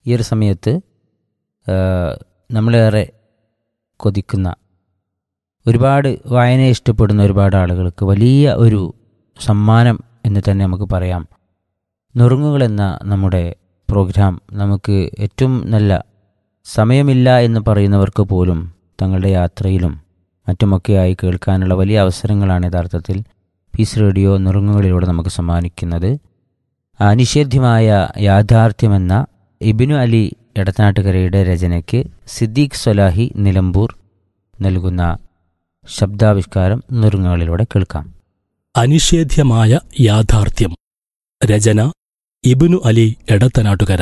ഈ ഒരു സമയത്ത് ആ, നമ്മളേറെ കൊതിക്കുന്ന ഒരുപാട് വായനയെ ഇഷ്ടപ്പെടുന്ന ഒരുപാട് ആളുകൾക്ക് വലിയ ഒരു സമ്മാനം എന്ന് തന്നെ നമുക്ക് പറയാം നുറുങ്ങുകൾ എന്ന നമ്മുടെ പ്രോഗ്രാം നമുക്ക് ഏറ്റവും നല്ല സമയമില്ല എന്ന് പറയുന്നവർക്ക് പോലും തങ്ങളുടെ യാത്രയിലും മറ്റുമൊക്കെയായി കേൾക്കാനുള്ള വലിയ അവസരങ്ങളാണ് യഥാർത്ഥത്തിൽ പീസ് റേഡിയോ നുറുങ്ങുകളിലൂടെ നമുക്ക് സമ്മാനിക്കുന്നത് അനിഷേധ്യമായ യാഥാർത്ഥ്യമെന്ന ഇബിനു അലി എടത്തനാട്ടുകരയുടെ രചനയ്ക്ക് സിദ്ദീഖ് സൊലാഹി നിലമ്പൂർ നൽകുന്ന ശബ്ദാവിഷ്കാരം നുറുങ്ങുകളിലൂടെ കേൾക്കാം അനിഷേധ്യമായ യാഥാർത്ഥ്യം രചന ഇബിനു അലി എടത്തനാട്ടുകര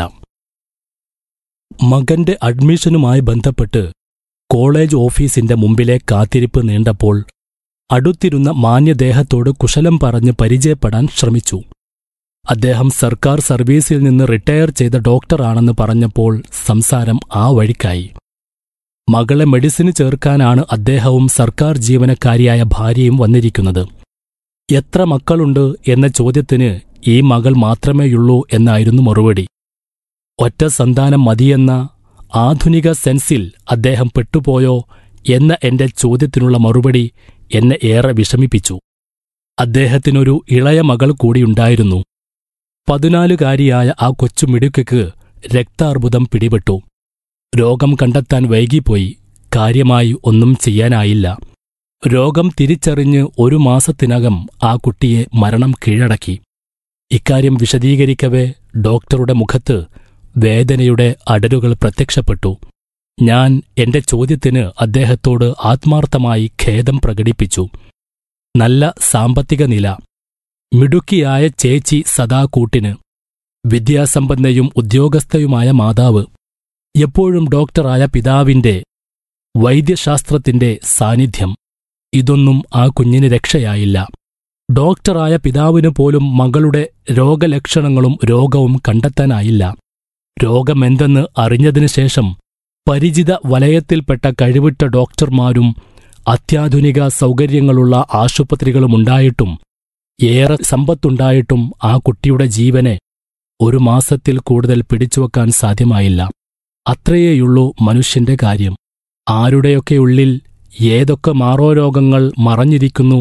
മകന്റെ അഡ്മിഷനുമായി ബന്ധപ്പെട്ട് കോളേജ് ഓഫീസിന്റെ മുമ്പിലെ കാത്തിരിപ്പ് നീണ്ടപ്പോൾ അടുത്തിരുന്ന മാന്യദേഹത്തോട് കുശലം പറഞ്ഞ് പരിചയപ്പെടാൻ ശ്രമിച്ചു അദ്ദേഹം സർക്കാർ സർവീസിൽ നിന്ന് റിട്ടയർ ചെയ്ത ഡോക്ടറാണെന്ന് പറഞ്ഞപ്പോൾ സംസാരം ആ വഴിക്കായി മകളെ മെഡിസിന് ചേർക്കാനാണ് അദ്ദേഹവും സർക്കാർ ജീവനക്കാരിയായ ഭാര്യയും വന്നിരിക്കുന്നത് എത്ര മക്കളുണ്ട് എന്ന ചോദ്യത്തിന് ഈ മകൾ മാത്രമേയുള്ളൂ എന്നായിരുന്നു മറുപടി ഒറ്റ സന്താനം മതിയെന്ന ആധുനിക സെൻസിൽ അദ്ദേഹം പെട്ടുപോയോ എന്ന എന്റെ ചോദ്യത്തിനുള്ള മറുപടി എന്നെ ഏറെ വിഷമിപ്പിച്ചു അദ്ദേഹത്തിനൊരു ഇളയ മകൾ കൂടിയുണ്ടായിരുന്നു പതിനാലുകാരിയായ ആ കൊച്ചു മിടുക്കയ്ക്ക് രക്താർബുദം പിടിപെട്ടു രോഗം കണ്ടെത്താൻ വൈകിപ്പോയി കാര്യമായി ഒന്നും ചെയ്യാനായില്ല രോഗം തിരിച്ചറിഞ്ഞ് ഒരു മാസത്തിനകം ആ കുട്ടിയെ മരണം കീഴടക്കി ഇക്കാര്യം വിശദീകരിക്കവേ ഡോക്ടറുടെ മുഖത്ത് വേദനയുടെ അടരുകൾ പ്രത്യക്ഷപ്പെട്ടു ഞാൻ എന്റെ ചോദ്യത്തിന് അദ്ദേഹത്തോട് ആത്മാർത്ഥമായി ഖേദം പ്രകടിപ്പിച്ചു നല്ല സാമ്പത്തിക നില മിടുക്കിയായ ചേച്ചി സദാ കൂട്ടിന് വിദ്യാസമ്പന്നയും ഉദ്യോഗസ്ഥയുമായ മാതാവ് എപ്പോഴും ഡോക്ടറായ പിതാവിന്റെ വൈദ്യശാസ്ത്രത്തിന്റെ സാന്നിധ്യം ഇതൊന്നും ആ കുഞ്ഞിന് രക്ഷയായില്ല ഡോക്ടറായ പിതാവിന് പോലും മകളുടെ രോഗലക്ഷണങ്ങളും രോഗവും കണ്ടെത്താനായില്ല രോഗമെന്തെന്ന് അറിഞ്ഞതിനു ശേഷം പരിചിത വലയത്തിൽപ്പെട്ട കഴിവിട്ട ഡോക്ടർമാരും അത്യാധുനിക സൗകര്യങ്ങളുള്ള ആശുപത്രികളുമുണ്ടായിട്ടും ഏറെ സമ്പത്തുണ്ടായിട്ടും ആ കുട്ടിയുടെ ജീവനെ ഒരു മാസത്തിൽ കൂടുതൽ പിടിച്ചുവെക്കാൻ സാധ്യമായില്ല അത്രയേയുള്ളൂ മനുഷ്യന്റെ കാര്യം ആരുടെയൊക്കെ ഉള്ളിൽ ഏതൊക്കെ മാറോരോഗങ്ങൾ മറഞ്ഞിരിക്കുന്നു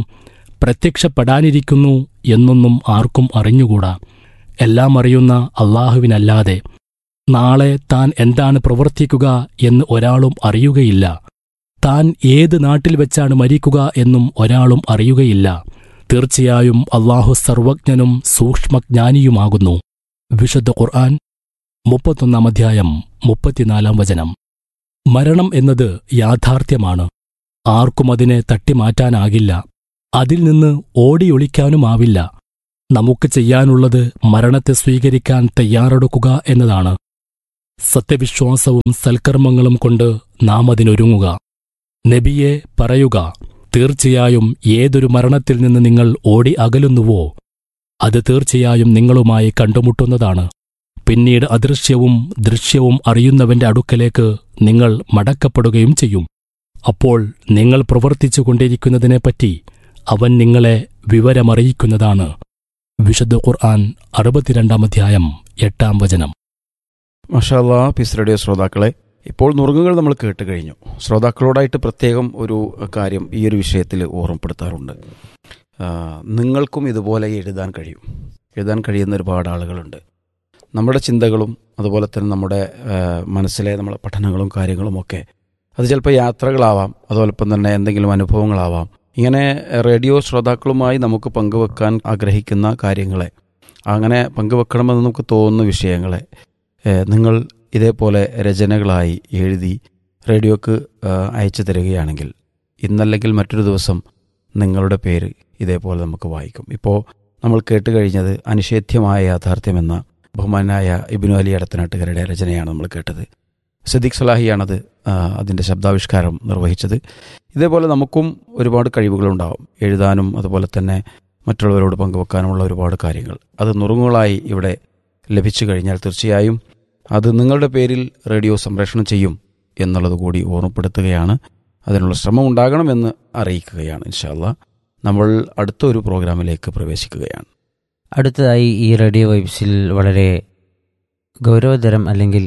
പ്രത്യക്ഷപ്പെടാനിരിക്കുന്നു എന്നൊന്നും ആർക്കും അറിഞ്ഞുകൂടാ എല്ലാം അറിയുന്ന അള്ളാഹുവിനല്ലാതെ നാളെ താൻ എന്താണ് പ്രവർത്തിക്കുക എന്ന് ഒരാളും അറിയുകയില്ല താൻ ഏത് നാട്ടിൽ വെച്ചാണ് മരിക്കുക എന്നും ഒരാളും അറിയുകയില്ല തീർച്ചയായും അള്ളാഹു സർവജ്ഞനും സൂക്ഷ്മജ്ഞാനിയുമാകുന്നു വിശുദ്ധ ഖുർആൻ മുപ്പത്തൊന്നാം അധ്യായം മുപ്പത്തിനാലാം വചനം മരണം എന്നത് യാഥാർത്ഥ്യമാണ് ആർക്കും അതിനെ തട്ടിമാറ്റാനാകില്ല അതിൽ നിന്ന് ഓടിയൊളിക്കാനുമാവില്ല നമുക്ക് ചെയ്യാനുള്ളത് മരണത്തെ സ്വീകരിക്കാൻ തയ്യാറെടുക്കുക എന്നതാണ് സത്യവിശ്വാസവും സൽക്കർമ്മങ്ങളും കൊണ്ട് നാം അതിനൊരുങ്ങുക നബിയെ പറയുക തീർച്ചയായും ഏതൊരു മരണത്തിൽ നിന്ന് നിങ്ങൾ ഓടി അകലുന്നുവോ അത് തീർച്ചയായും നിങ്ങളുമായി കണ്ടുമുട്ടുന്നതാണ് പിന്നീട് അദൃശ്യവും ദൃശ്യവും അറിയുന്നവന്റെ അടുക്കലേക്ക് നിങ്ങൾ മടക്കപ്പെടുകയും ചെയ്യും അപ്പോൾ നിങ്ങൾ പ്രവർത്തിച്ചു കൊണ്ടിരിക്കുന്നതിനെപ്പറ്റി അവൻ നിങ്ങളെ വിവരമറിയിക്കുന്നതാണ് വിശുദ്ധ ഖുർആൻ അറുപത്തിരണ്ടാം അധ്യായം എട്ടാം വചനം മഷാല്ലാ പീസ് റേഡിയോ ശ്രോതാക്കളെ ഇപ്പോൾ നുറുങ്ങുകൾ നമ്മൾ കേട്ട് കഴിഞ്ഞു ശ്രോതാക്കളോടായിട്ട് പ്രത്യേകം ഒരു കാര്യം ഈ ഒരു വിഷയത്തിൽ ഓർമ്മപ്പെടുത്താറുണ്ട് ആ, നിങ്ങൾക്കും ഇതുപോലെ എഴുതാൻ കഴിയും എഴുതാൻ കഴിയുന്ന ഒരുപാട് ആളുകളുണ്ട് നമ്മുടെ ചിന്തകളും അതുപോലെ തന്നെ നമ്മുടെ ആ, മനസ്സിലെ നമ്മുടെ പഠനങ്ങളും കാര്യങ്ങളും ഒക്കെ അത് ചിലപ്പോൾ യാത്രകളാവാം അതോടൊപ്പം തന്നെ എന്തെങ്കിലും അനുഭവങ്ങളാവാം ഇങ്ങനെ റേഡിയോ ശ്രോതാക്കളുമായി നമുക്ക് പങ്കുവെക്കാൻ ആഗ്രഹിക്കുന്ന കാര്യങ്ങളെ അങ്ങനെ പങ്കുവെക്കണമെന്ന് നമുക്ക് തോന്നുന്ന വിഷയങ്ങളെ ഏഹ് നിങ്ങൾ ഇതേപോലെ രചനകളായി എഴുതി റേഡിയോക്ക് ഏഹ് അയച്ചു തരികയാണെങ്കിൽ ഇന്നല്ലെങ്കിൽ മറ്റൊരു ദിവസം നിങ്ങളുടെ പേര് ഇതേപോലെ നമുക്ക് വായിക്കും ഇപ്പോൾ നമ്മൾ കേട്ട് കഴിഞ്ഞത് അനിഷേധ്യമായ യാഥാർത്ഥ്യമെന്ന ബഹുമാനായ ഇബിനു അലി അടത്തനാട്ടുകാരുടെ രചനയാണ് നമ്മൾ കേട്ടത് സിദ്ദിഖ് സലാഹിയാണത് ആ, അതിൻ്റെ ശബ്ദാവിഷ്കാരം നിർവഹിച്ചത് ഇതേപോലെ നമുക്കും ഒരുപാട് കഴിവുകളുണ്ടാവും എഴുതാനും അതുപോലെ തന്നെ മറ്റുള്ളവരോട് പങ്കുവെക്കാനുമുള്ള ഒരുപാട് കാര്യങ്ങൾ അത് നുറുങ്ങുകളായി ഇവിടെ ലഭിച്ചു കഴിഞ്ഞാൽ തീർച്ചയായും അത് നിങ്ങളുടെ പേരിൽ റേഡിയോ സംപ്രേഷണം ചെയ്യും എന്നുള്ളത് കൂടി ഓർമ്മപ്പെടുത്തുകയാണ് അതിനുള്ള ശ്രമം ഉണ്ടാകണമെന്ന് അറിയിക്കുകയാണ് ഇൻഷാല്ല നമ്മൾ അടുത്ത ഒരു പ്രോഗ്രാമിലേക്ക് പ്രവേശിക്കുകയാണ് അടുത്തതായി ഈ റേഡിയോ വൈബ്സിൽ വളരെ ഗൗരവതരം അല്ലെങ്കിൽ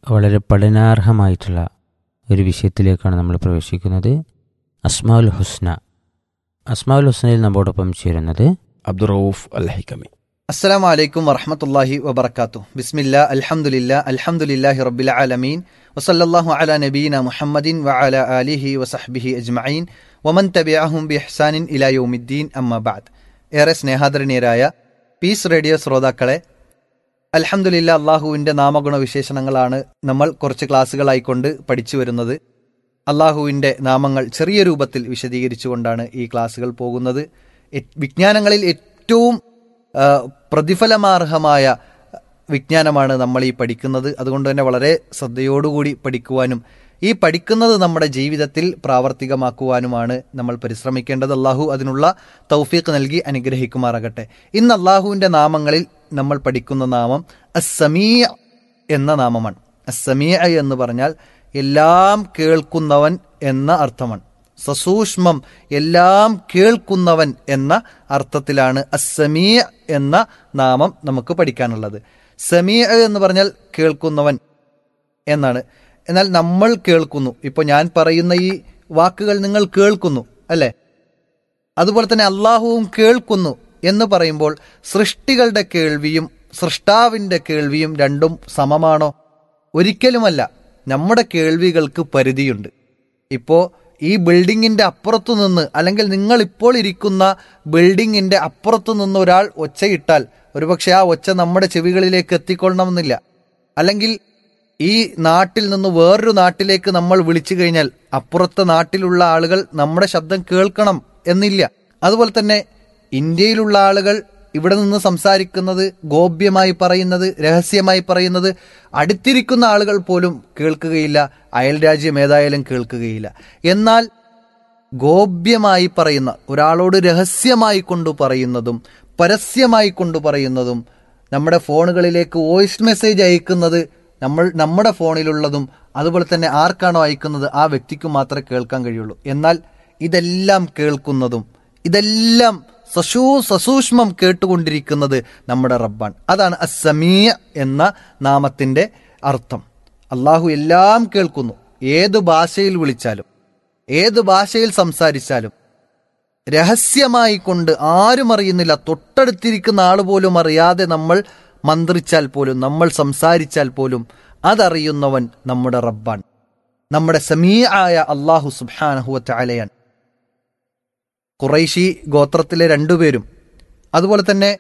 വളരെ പഠനാർഹമായിട്ടുള്ള ഒരു വിഷയത്തിലേക്കാണ് നമ്മൾ പ്രവേശിക്കുന്നത് അസ്മാഉൽ ഹുസ്ന അസ്മാഉൽ ഹുസ്നയിൽ നമ്മോടൊപ്പം ചേരുന്നത് അബ്ദുറൌഫ് അൽ ഹൈക്കമി അസ്സലാമു അലൈക്കും വറഹമത്തല്ലാഹി വബർക്കാത്തു ബിസ്മില്ല അൽഹംദുലില്ല അൽഹംദുലില്ലാഹി റബ്ബിൽ ആലമീൻ വസല്ലല്ലാഹു അലാ നബീന മുഹമ്മദിൻ വഅല ആലിഹി വസഹ്ബിഹി അജ്മഈൻ വമൻ തബിഅഹും ബിഇഹ്സാനിൻ ഇലാ യൗമിദ്ദീൻ അമ്മ ബഅദ് ഏറെ സ്നേഹാദരണീയരായ പീസ് റേഡിയോ ശ്രോതാക്കളെ അൽഹംദുലില്ല അള്ളാഹുവിൻ്റെ നാമഗുണ വിശേഷണങ്ങളാണ് നമ്മൾ കുറച്ച് ക്ലാസ്സുകളായിക്കൊണ്ട് പഠിച്ചു വരുന്നത് അള്ളാഹുവിൻ്റെ നാമങ്ങൾ ചെറിയ രൂപത്തിൽ വിശദീകരിച്ചുകൊണ്ടാണ് ഈ ക്ലാസ്സുകൾ പോകുന്നത് എ- വിജ്ഞാനങ്ങളിൽ ഏറ്റവും ആ, പ്രതിഫലമാർഹമായ വിജ്ഞാനമാണ് നമ്മൾ ഈ പഠിക്കുന്നത് അതുകൊണ്ട് തന്നെ വളരെ ശ്രദ്ധയോടുകൂടി പഠിക്കുവാനും ഈ പഠിക്കുന്നത് നമ്മുടെ ജീവിതത്തിൽ പ്രാവർത്തികമാക്കുവാനുമാണ് നമ്മൾ പരിശ്രമിക്കേണ്ടത് അള്ളാഹു അതിനുള്ള തൗഫീഖ് നൽകി അനുഗ്രഹിക്കുമാറാകട്ടെ ഇന്ന് അള്ളാഹുവിൻ്റെ നാമങ്ങളിൽ നമ്മൾ പഠിക്കുന്ന നാമം അസ്സമീ എന്ന നാമമാണ് അസ്സമീഅ എന്ന് പറഞ്ഞാൽ എല്ലാം കേൾക്കുന്നവൻ എന്ന അർത്ഥമാണ് സസൂക്ഷ്മം എല്ലാം കേൾക്കുന്നവൻ എന്ന അർത്ഥത്തിലാണ് അസ്സമീ എന്ന നാമം നമുക്ക് പഠിക്കാനുള്ളത് സമീ എന്ന് പറഞ്ഞാൽ കേൾക്കുന്നവൻ എന്നാണ് എന്നാൽ നമ്മൾ കേൾക്കുന്നു ഇപ്പോൾ ഞാൻ പറയുന്ന ഈ വാക്കുകൾ നിങ്ങൾ കേൾക്കുന്നു അല്ലേ അതുപോലെ തന്നെ അള്ളാഹുവും കേൾക്കുന്നു എന്ന് പറയുമ്പോൾ സൃഷ്ടികളുടെ കേൾവിയും സൃഷ്ടാവിൻ്റെ കേൾവിയും രണ്ടും സമമാണോ ഒരിക്കലുമല്ല നമ്മുടെ കേൾവികൾക്ക് പരിധിയുണ്ട് ഇപ്പോൾ ഈ ബിൽഡിങ്ങിൻ്റെ അപ്പുറത്തു നിന്ന് അല്ലെങ്കിൽ നിങ്ങൾ ഇപ്പോൾ ഇരിക്കുന്ന ബിൽഡിങ്ങിൻ്റെ അപ്പുറത്തു നിന്ന് ഒരാൾ ഒച്ചയിട്ടാൽ ഒരുപക്ഷെ ആ ഒച്ച നമ്മുടെ ചെവികളിലേക്ക് എത്തിക്കൊള്ളണമെന്നില്ല അല്ലെങ്കിൽ ഈ നാട്ടിൽ നിന്ന് വേറൊരു നാട്ടിലേക്ക് നമ്മൾ വിളിച്ചു കഴിഞ്ഞാൽ അപ്പുറത്തെ നാട്ടിലുള്ള ആളുകൾ നമ്മുടെ ശബ്ദം കേൾക്കണം എന്നില്ല അതുപോലെ തന്നെ ഇന്ത്യയിലുള്ള ആളുകൾ ഇവിടെ നിന്ന് സംസാരിക്കുന്നത് ഗോപ്യമായി പറയുന്നത് രഹസ്യമായി പറയുന്നത് അടുത്തിരിക്കുന്ന ആളുകൾ പോലും കേൾക്കുകയില്ല അയൽ രാജ്യം ഏതായാലും കേൾക്കുകയില്ല എന്നാൽ ഗോപ്യമായി പറയുന്ന ഒരാളോട് രഹസ്യമായി കൊണ്ടു പറയുന്നതും പരസ്യമായി കൊണ്ടു പറയുന്നതും നമ്മുടെ ഫോണുകളിലേക്ക് വോയിസ് മെസ്സേജ് അയക്കുന്നത് നമ്മൾ നമ്മുടെ ഫോണിലുള്ളതും അതുപോലെ തന്നെ ആർക്കാണോ അയക്കുന്നത് ആ വ്യക്തിക്ക് മാത്രമേ കേൾക്കാൻ കഴിയുള്ളൂ എന്നാൽ ഇതെല്ലാം കേൾക്കുന്നതും ഇതെല്ലാം സശൂ സസൂക്ഷ്മം കേട്ടുകൊണ്ടിരിക്കുന്നത് നമ്മുടെ റബ്ബാണ് അതാണ് അസമീ എന്ന നാമത്തിന്റെ അർത്ഥം അള്ളാഹു എല്ലാം കേൾക്കുന്നു ഏത് ഭാഷയിൽ വിളിച്ചാലും ഏത് ഭാഷയിൽ സംസാരിച്ചാലും രഹസ്യമായി കൊണ്ട് ആരും അറിയുന്നില്ല തൊട്ടടുത്തിരിക്കുന്ന ആൾ പോലും അറിയാതെ നമ്മൾ മന്ത്രിച്ചാൽ പോലും നമ്മൾ സംസാരിച്ചാൽ പോലും അതറിയുന്നവൻ നമ്മുടെ റബ്ബാണ് നമ്മുടെ സമീ ആയ അള്ളാഹു സുബാനഹുവ അലയാൻ ഖുറൈശി ഗോത്രത്തിലെ രണ്ടുപേരും അതുപോലെ തന്നെ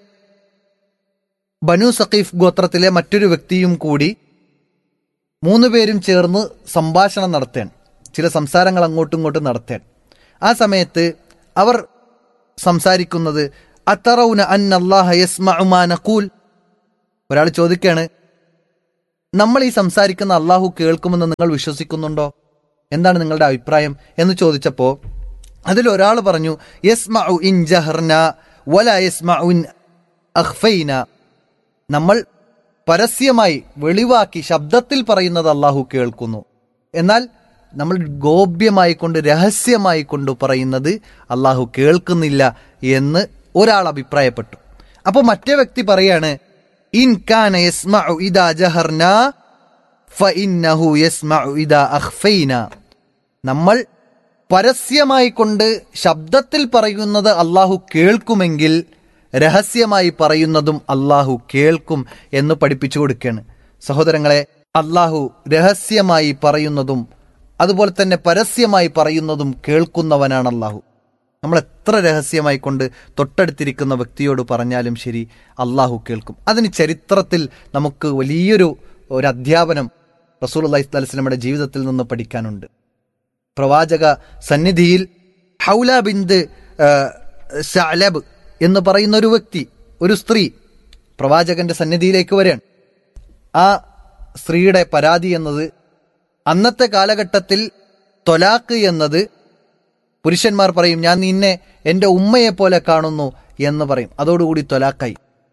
ബനു സഖീഫ് ഗോത്രത്തിലെ മറ്റൊരു വ്യക്തിയും കൂടി മൂന്ന് പേരും ചേർന്ന് സംഭാഷണം നടത്താൻ ചില സംസാരങ്ങൾ അങ്ങോട്ടും ഇങ്ങോട്ടും നടത്താൻ ആ സമയത്ത് അവർ സംസാരിക്കുന്നത് അത്തറൗന അൻ അള്ളാഹ യസ്മഉമാ നഖൂൽ ഒരാൾ ചോദിക്കാണ് നമ്മൾ ഈ സംസാരിക്കുന്ന അള്ളാഹു കേൾക്കുമെന്ന് നിങ്ങൾ വിശ്വസിക്കുന്നുണ്ടോ എന്താണ് നിങ്ങളുടെ അഭിപ്രായം എന്ന് ചോദിച്ചപ്പോൾ അതിലൊരാൾ പറഞ്ഞു യസ്മഉ ഇൻ ജഹർന വല യസ്മഉ ഇൻ അഖ്ഫൈന നമ്മൾ പരസ്യമായി വെളിവാക്കി ശബ്ദത്തിൽ പറയുന്നത് അള്ളാഹു കേൾക്കുന്നു എന്നാൽ നമ്മൾ ഗോപ്യമായി കൊണ്ട് രഹസ്യമായി കൊണ്ട് പറയുന്നത് അള്ളാഹു കേൾക്കുന്നില്ല എന്ന് ഒരാൾ അഭിപ്രായപ്പെട്ടു അപ്പോൾ മറ്റേ വ്യക്തി പറയാണ് ഇൻ കാന യസ്മഉ ഇദാ ജഹർന ഫഇന്നഹു യസ്മഉ ഇദാ അഖ്ഫൈന നമ്മൾ പരസ്യമായി കൊണ്ട് ശബ്ദത്തിൽ പറയുന്നത് അള്ളാഹു കേൾക്കുമെങ്കിൽ രഹസ്യമായി പറയുന്നതും അള്ളാഹു കേൾക്കും എന്ന് പഠിപ്പിച്ചു കൊടുക്കുകയാണ് സഹോദരങ്ങളെ അള്ളാഹു രഹസ്യമായി പറയുന്നതും അതുപോലെ തന്നെ പരസ്യമായി പറയുന്നതും കേൾക്കുന്നവനാണ് അള്ളാഹു നമ്മൾ എത്ര രഹസ്യമായി കൊണ്ട് തൊട്ടടുത്തിരിക്കുന്ന വ്യക്തിയോട് പറഞ്ഞാലും ശരി അള്ളാഹു കേൾക്കും അതിന് ചരിത്രത്തിൽ നമുക്ക് വലിയൊരു ഒരു അധ്യാപനം റസൂൽ അള്ളഹി സ്വലമിയുടെ ജീവിതത്തിൽ നിന്ന് പഠിക്കാനുണ്ട് പ്രവാചക സന്നിധിയിൽ ഹൗല ബിന്ദ് ഷഅലബ് എന്ന് പറയുന്ന ഒരു വ്യക്തി ഒരു സ്ത്രീ പ്രവാചകന്റെ സന്നിധിയിലേക്ക് വരികയാണ് ആ സ്ത്രീയുടെ പരാതി എന്നത് അന്നത്തെ കാലഘട്ടത്തിൽ തൊലാക്ക് എന്നത് പുരുഷന്മാർ പറയും ഞാൻ നിന്നെ എൻ്റെ ഉമ്മയെ പോലെ കാണുന്നു എന്ന് പറയും അതോടുകൂടി തൊലാക്കായി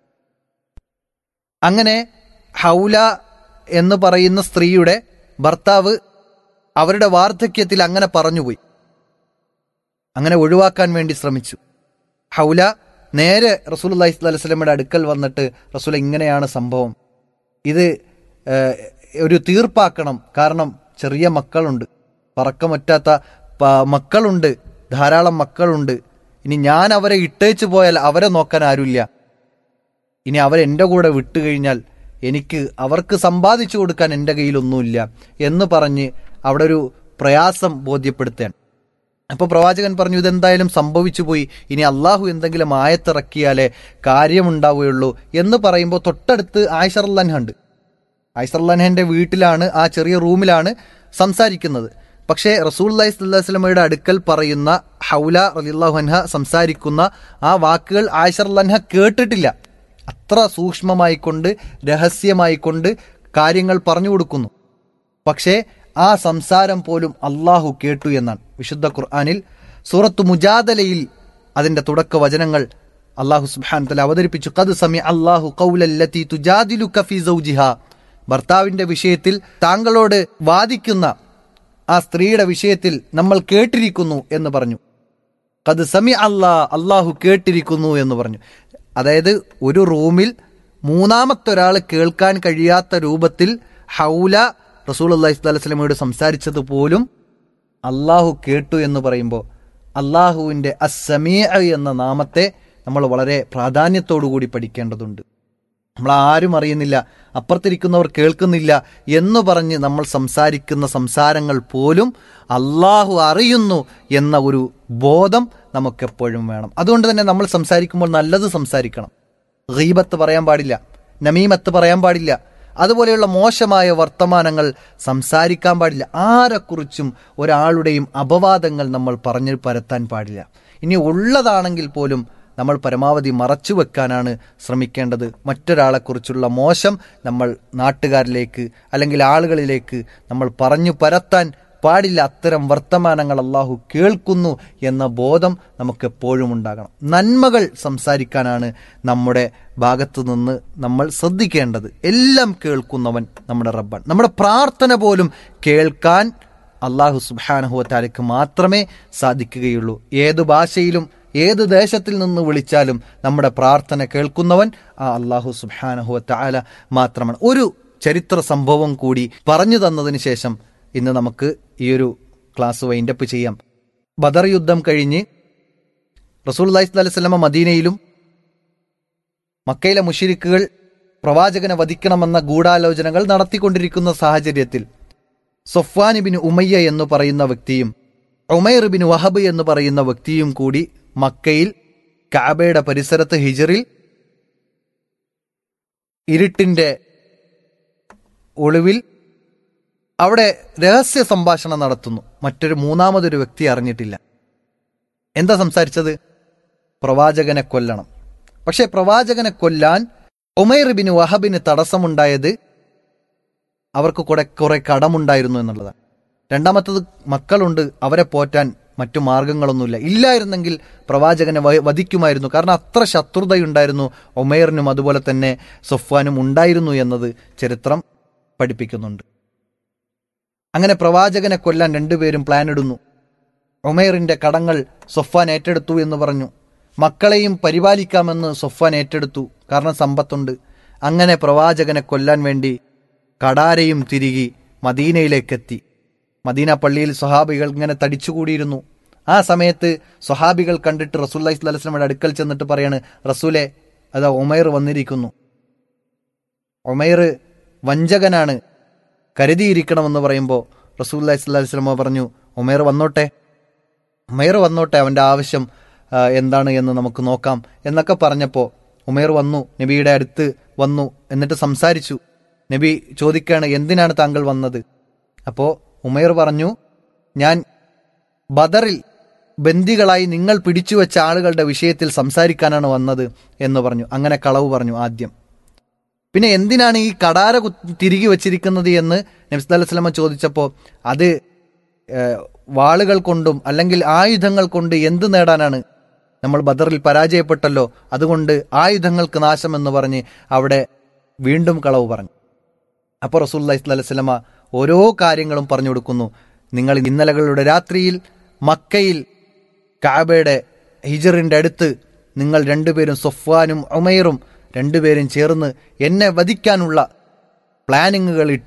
അങ്ങനെ ഹൗല എന്ന് പറയുന്ന സ്ത്രീയുടെ ഭർത്താവ് അവരുടെ വാർദ്ധക്യത്തിൽ അങ്ങനെ പറഞ്ഞുപോയി അങ്ങനെ ഒഴിവാക്കാൻ വേണ്ടി ശ്രമിച്ചു ഹൗല നേരെ റസൂൽ അള്ളഹി സ്വലമിയുടെ അടുക്കൽ വന്നിട്ട് റസൂൽ ഇങ്ങനെയാണ് സംഭവം ഇത് ഏഹ്, ഒരു തീർപ്പാക്കണം കാരണം ചെറിയ മക്കളുണ്ട് പറക്കമറ്റാത്ത പ- മക്കളുണ്ട് ധാരാളം മക്കളുണ്ട് ഇനി ഞാൻ അവരെ ഇട്ടേച്ചു പോയാൽ അവരെ നോക്കാൻ ആരുമില്ല ഇനി അവരെൻ്റെ കൂടെ വിട്ടുകഴിഞ്ഞാൽ എനിക്ക് അവർക്ക് സമ്പാദിച്ചു കൊടുക്കാൻ എൻ്റെ കയ്യിലൊന്നുമില്ല എന്ന് പറഞ്ഞ് അവിടെ ഒരു പ്രയാസം ബോധ്യപ്പെടുത്തുകയാണ് അപ്പോൾ പ്രവാചകൻ പറഞ്ഞു ഇതെന്തായാലും സംഭവിച്ചു പോയി ഇനി അള്ളാഹു എന്തെങ്കിലും ആയത്തിറക്കിയാലേ കാര്യമുണ്ടാവുകയുള്ളൂ എന്ന് പറയുമ്പോൾ തൊട്ടടുത്ത് ആയിഷർലൻഹ ഉണ്ട് ഐസർലൻഹന്റെ വീട്ടിലാണ് ആ ചെറിയ റൂമിലാണ് സംസാരിക്കുന്നത് പക്ഷേ റസൂൽ അലൈഹി സ്വലമയുടെ അടുക്കൽ പറയുന്ന ഹൗല റലിള്ളാഹുൻഹ സംസാരിക്കുന്ന ആ വാക്കുകൾ ആയിഷർലൻഹ കേട്ടിട്ടില്ല അത്ര സൂക്ഷ്മമായിക്കൊണ്ട് രഹസ്യമായിക്കൊണ്ട് കാര്യങ്ങൾ പറഞ്ഞു കൊടുക്കുന്നു പക്ഷേ ആ സംസാരം പോലും അള്ളാഹു കേട്ടു എന്നാണ് വിശുദ്ധ ഖുർആാനിൽ സൂറത്ത് മുജാദലയിൽ അതിന്റെ തുടക്ക വചനങ്ങൾ അള്ളാഹു സുബ്ഹാൻ തല അവതരിപ്പിച്ചു കത് സമി അള്ളാഹു കൗലല്ലത്തി തുജാദിലു കഫി സൗജിഹ ഭർത്താവിന്റെ വിഷയത്തിൽ താങ്കളോട് വാദിക്കുന്ന ആ സ്ത്രീയുടെ വിഷയത്തിൽ നമ്മൾ കേട്ടിരിക്കുന്നു എന്ന് പറഞ്ഞു കത് സമി അല്ലാ അള്ളാഹു കേട്ടിരിക്കുന്നു എന്ന് പറഞ്ഞു അതായത് ഒരു റൂമിൽ മൂന്നാമത്തെ ഒരാൾ കേൾക്കാൻ കഴിയാത്ത രൂപത്തിൽ ഹൗല റസൂൽ അള്ളാഹി സ്വലമയോട് സംസാരിച്ചത് പോലും അള്ളാഹു കേട്ടു എന്ന് പറയുമ്പോൾ അള്ളാഹുവിൻ്റെ അസമീ എന്ന നാമത്തെ നമ്മൾ വളരെ പ്രാധാന്യത്തോടു കൂടി പഠിക്കേണ്ടതുണ്ട് നമ്മൾ ആരും അറിയുന്നില്ല അപ്പുറത്തിരിക്കുന്നവർ കേൾക്കുന്നില്ല എന്ന് പറഞ്ഞ് നമ്മൾ സംസാരിക്കുന്ന സംസാരങ്ങൾ പോലും അള്ളാഹു അറിയുന്നു എന്ന ഒരു ബോധം നമുക്കെപ്പോഴും വേണം അതുകൊണ്ട് തന്നെ നമ്മൾ സംസാരിക്കുമ്പോൾ നല്ലത് സംസാരിക്കണം ഗീബത്ത് പറയാൻ പാടില്ല നമീമത്ത് പറയാൻ പാടില്ല അതുപോലെയുള്ള മോശമായ വർത്തമാനങ്ങൾ സംസാരിക്കാൻ പാടില്ല ആരെക്കുറിച്ചും ഒരാളുടെയും അപവാദങ്ങൾ നമ്മൾ പറഞ്ഞു പരത്താൻ പാടില്ല ഇനി ഉള്ളതാണെങ്കിൽ പോലും നമ്മൾ പരമാവധി മറച്ചു വെക്കാനാണ് ശ്രമിക്കേണ്ടത് മറ്റൊരാളെക്കുറിച്ചുള്ള മോശം നമ്മൾ നാട്ടുകാരിലേക്ക് അല്ലെങ്കിൽ ആളുകളിലേക്ക് നമ്മൾ പറഞ്ഞു പരത്താൻ പാടില്ല അത്തരം വർത്തമാനങ്ങൾ അള്ളാഹു കേൾക്കുന്നു എന്ന ബോധം നമുക്ക് എപ്പോഴും ഉണ്ടാകണം നന്മകൾ സംസാരിക്കാനാണ് നമ്മുടെ ഭാഗത്തു നിന്ന് നമ്മൾ ശ്രദ്ധിക്കേണ്ടത് എല്ലാം കേൾക്കുന്നവൻ നമ്മുടെ റബ്ബാൻ നമ്മുടെ പ്രാർത്ഥന പോലും കേൾക്കാൻ അള്ളാഹു സുബാനഹുവത്താലയ്ക്ക് മാത്രമേ സാധിക്കുകയുള്ളൂ ഏത് ഭാഷയിലും ഏത് ദേശത്തിൽ നിന്ന് വിളിച്ചാലും നമ്മുടെ പ്രാർത്ഥന കേൾക്കുന്നവൻ ആ അള്ളാഹു സുബാനഹുവത്താല മാത്രമാണ് ഒരു ചരിത്ര സംഭവം കൂടി പറഞ്ഞു തന്നതിന് ശേഷം ഇന്ന് നമുക്ക് ഈ ഒരു ക്ലാസ് വൈൻഡപ്പ് ചെയ്യാം ബദർ യുദ്ധം കഴിഞ്ഞ് റസൂൽ അലൈഹി സ്വലമ മദീനയിലും മക്കയിലെ മുഷിരിക്കുകൾ പ്രവാചകനെ വധിക്കണമെന്ന ഗൂഢാലോചനകൾ നടത്തിക്കൊണ്ടിരിക്കുന്ന സാഹചര്യത്തിൽ സൊഫ്വാൻ ബിൻ ഉമയ്യ എന്ന് പറയുന്ന വ്യക്തിയും ഉമൈർ ബിൻ വഹബ് എന്ന് പറയുന്ന വ്യക്തിയും കൂടി മക്കയിൽ കാബയുടെ പരിസരത്ത് ഹിജറിൽ ഇരുട്ടിന്റെ ഒളിവിൽ അവിടെ രഹസ്യ സംഭാഷണം നടത്തുന്നു മറ്റൊരു മൂന്നാമതൊരു വ്യക്തി അറിഞ്ഞിട്ടില്ല എന്താ സംസാരിച്ചത് പ്രവാചകനെ കൊല്ലണം പക്ഷെ പ്രവാചകനെ കൊല്ലാൻ ഉമൈർ ബിൻ വഹബിന് തടസ്സമുണ്ടായത് അവർക്ക് കുറെ കുറെ കടമുണ്ടായിരുന്നു എന്നുള്ളതാണ് രണ്ടാമത്തത് മക്കളുണ്ട് അവരെ പോറ്റാൻ മറ്റു മാർഗങ്ങളൊന്നുമില്ല ഇല്ലായിരുന്നെങ്കിൽ പ്രവാചകനെ വ- വധിക്കുമായിരുന്നു കാരണം അത്ര ശത്രുതയുണ്ടായിരുന്നു ഒമേറിനും അതുപോലെ തന്നെ സൊഫ്വാനും ഉണ്ടായിരുന്നു എന്നത് ചരിത്രം പഠിപ്പിക്കുന്നുണ്ട് അങ്ങനെ പ്രവാചകനെ കൊല്ലാൻ രണ്ടുപേരും പ്ലാൻ ഇടുന്നു ഒമേറിന്റെ കടങ്ങൾ സൊഫാൻ ഏറ്റെടുത്തു എന്ന് പറഞ്ഞു മക്കളെയും പരിപാലിക്കാമെന്ന് സൊഫാൻ ഏറ്റെടുത്തു കാരണം സമ്പത്തുണ്ട് അങ്ങനെ പ്രവാചകനെ കൊല്ലാൻ വേണ്ടി കടാരയും തിരികി മദീനയിലേക്കെത്തി മദീന പള്ളിയിൽ സ്വഹാബികൾ ഇങ്ങനെ തടിച്ചുകൂടിയിരുന്നു ആ സമയത്ത് സ്വഹാബികൾ കണ്ടിട്ട് റസൂല്ലി സ്വലസ്ലമയുടെ അടുക്കൽ ചെന്നിട്ട് പറയാണ് റസൂലെ അതാ ഒമൈർ വന്നിരിക്കുന്നു ഒമൈർ വഞ്ചകനാണ് കരുതിയിരിക്കണമെന്ന് പറയുമ്പോൾ റസൂല്ലി സ്വല്ലി സ്വലമ പറഞ്ഞു ഉമേർ വന്നോട്ടെ ഉമേർ വന്നോട്ടെ അവൻ്റെ ആവശ്യം ആ, എന്താണ് എന്ന് നമുക്ക് നോക്കാം എന്നൊക്കെ പറഞ്ഞപ്പോൾ ഉമേർ വന്നു നബിയുടെ അടുത്ത് വന്നു എന്നിട്ട് സംസാരിച്ചു നബി ചോദിക്കുകയാണ് എന്തിനാണ് താങ്കൾ വന്നത് അപ്പോൾ ഉമേർ പറഞ്ഞു ഞാൻ ബദറിൽ ബന്ദികളായി നിങ്ങൾ പിടിച്ചു വെച്ച ആളുകളുടെ വിഷയത്തിൽ സംസാരിക്കാനാണ് വന്നത് എന്ന് പറഞ്ഞു അങ്ങനെ കളവ് പറഞ്ഞു ആദ്യം പിന്നെ എന്തിനാണ് ഈ കടാര കു- തിരികെ വെച്ചിരിക്കുന്നത് എന്ന് നബ്സ് സ്വലമ ചോദിച്ചപ്പോൾ അത് ഏഹ്, വാളുകൾ കൊണ്ടും അല്ലെങ്കിൽ ആയുധങ്ങൾ കൊണ്ട് എന്ത് നേടാനാണ് നമ്മൾ ബദറിൽ പരാജയപ്പെട്ടല്ലോ അതുകൊണ്ട് ആയുധങ്ങൾക്ക് നാശം എന്ന് പറഞ്ഞ് അവിടെ വീണ്ടും കളവ് പറഞ്ഞു അപ്പോൾ റസൂല്ലി സ്വലമ ഓരോ കാര്യങ്ങളും പറഞ്ഞു കൊടുക്കുന്നു നിങ്ങൾ ഇന്നലകളുടെ രാത്രിയിൽ മക്കയിൽ കാബയുടെ ഹിജറിന്റെ അടുത്ത് നിങ്ങൾ രണ്ടുപേരും സൊഫ്വാനും ഉമൈറും രണ്ടുപേരും ചേർന്ന് എന്നെ വധിക്കാനുള്ള പ്ലാനിങ്ങുകൾ ഇട്ടു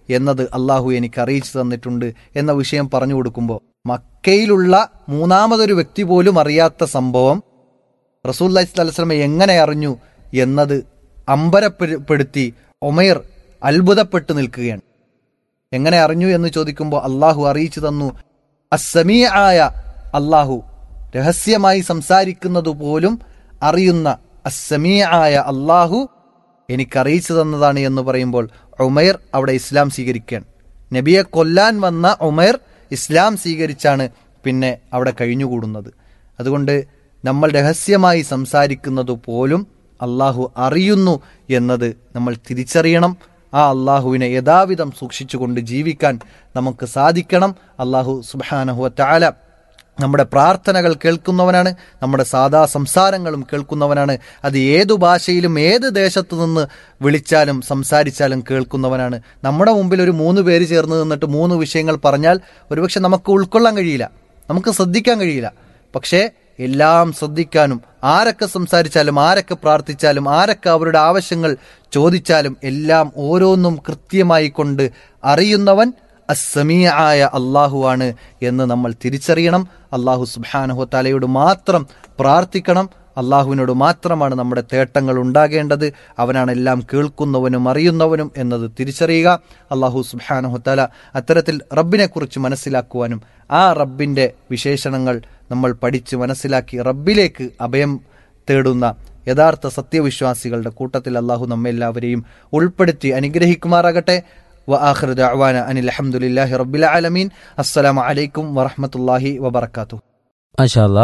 എന്നത് അള്ളാഹു എനിക്ക് അറിയിച്ചു തന്നിട്ടുണ്ട് എന്ന വിഷയം പറഞ്ഞു കൊടുക്കുമ്പോൾ മക്കയിലുള്ള മൂന്നാമതൊരു വ്യക്തി പോലും അറിയാത്ത സംഭവം റസൂല്ലി സ്വലമെ എങ്ങനെ അറിഞ്ഞു എന്നത് അമ്പരപ്പെടുത്തി ഒമൈർ അത്ഭുതപ്പെട്ടു നിൽക്കുകയാണ് എങ്ങനെ അറിഞ്ഞു എന്ന് ചോദിക്കുമ്പോൾ അള്ളാഹു അറിയിച്ചു തന്നു അസമീ ആയ അള്ളാഹു രഹസ്യമായി സംസാരിക്കുന്നത് പോലും അറിയുന്ന അസമീ ആയ അള്ളാഹു എനിക്കറിയിച്ചു തന്നതാണ് എന്ന് പറയുമ്പോൾ ഉമൈർ അവിടെ ഇസ്ലാം സ്വീകരിക്കുകയാണ് നബിയെ കൊല്ലാൻ വന്ന ഉമൈർ ഇസ്ലാം സ്വീകരിച്ചാണ് പിന്നെ അവിടെ കഴിഞ്ഞുകൂടുന്നത് അതുകൊണ്ട് നമ്മൾ രഹസ്യമായി സംസാരിക്കുന്നത് പോലും അള്ളാഹു അറിയുന്നു എന്നത് നമ്മൾ തിരിച്ചറിയണം ആ അള്ളാഹുവിനെ യഥാവിധം സൂക്ഷിച്ചുകൊണ്ട് ജീവിക്കാൻ നമുക്ക് സാധിക്കണം അള്ളാഹു സുബാനഹുവ താല നമ്മുടെ പ്രാർത്ഥനകൾ കേൾക്കുന്നവനാണ് നമ്മുടെ സാധാ സംസാരങ്ങളും കേൾക്കുന്നവനാണ് അത് ഏതു ഭാഷയിലും ഏത് ദേശത്തു നിന്ന് വിളിച്ചാലും സംസാരിച്ചാലും കേൾക്കുന്നവനാണ് നമ്മുടെ മുമ്പിൽ ഒരു മൂന്ന് പേര് ചേർന്ന് നിന്നിട്ട് മൂന്ന് വിഷയങ്ങൾ പറഞ്ഞാൽ ഒരുപക്ഷെ നമുക്ക് ഉൾക്കൊള്ളാൻ കഴിയില്ല നമുക്ക് ശ്രദ്ധിക്കാൻ കഴിയില്ല പക്ഷേ എല്ലാം ശ്രദ്ധിക്കാനും ആരൊക്കെ സംസാരിച്ചാലും ആരൊക്കെ പ്രാർത്ഥിച്ചാലും ആരൊക്കെ അവരുടെ ആവശ്യങ്ങൾ ചോദിച്ചാലും എല്ലാം ഓരോന്നും കൃത്യമായി കൊണ്ട് അറിയുന്നവൻ അസമീ ആയ അള്ളാഹുവാണ് എന്ന് നമ്മൾ തിരിച്ചറിയണം അള്ളാഹു സുബാനഹു തലയോട് മാത്രം പ്രാർത്ഥിക്കണം അള്ളാഹുവിനോട് മാത്രമാണ് നമ്മുടെ തേട്ടങ്ങൾ ഉണ്ടാകേണ്ടത് അവനാണ് എല്ലാം കേൾക്കുന്നവനും അറിയുന്നവനും എന്നത് തിരിച്ചറിയുക അള്ളാഹു സുബാനഹു തല അത്തരത്തിൽ റബ്ബിനെക്കുറിച്ച് മനസ്സിലാക്കുവാനും ആ റബ്ബിൻ്റെ വിശേഷണങ്ങൾ നമ്മൾ പഠിച്ച് മനസ്സിലാക്കി റബ്ബിലേക്ക് അഭയം തേടുന്ന യഥാർത്ഥ സത്യവിശ്വാസികളുടെ കൂട്ടത്തിൽ അള്ളാഹു നമ്മെല്ലാവരെയും ഉൾപ്പെടുത്തി അനുഗ്രഹിക്കുമാറാകട്ടെ وآخر دعوانا أن الحمد لله رب العالمين السلام عليكم ورحمة الله وبركاته മാഷാല്ല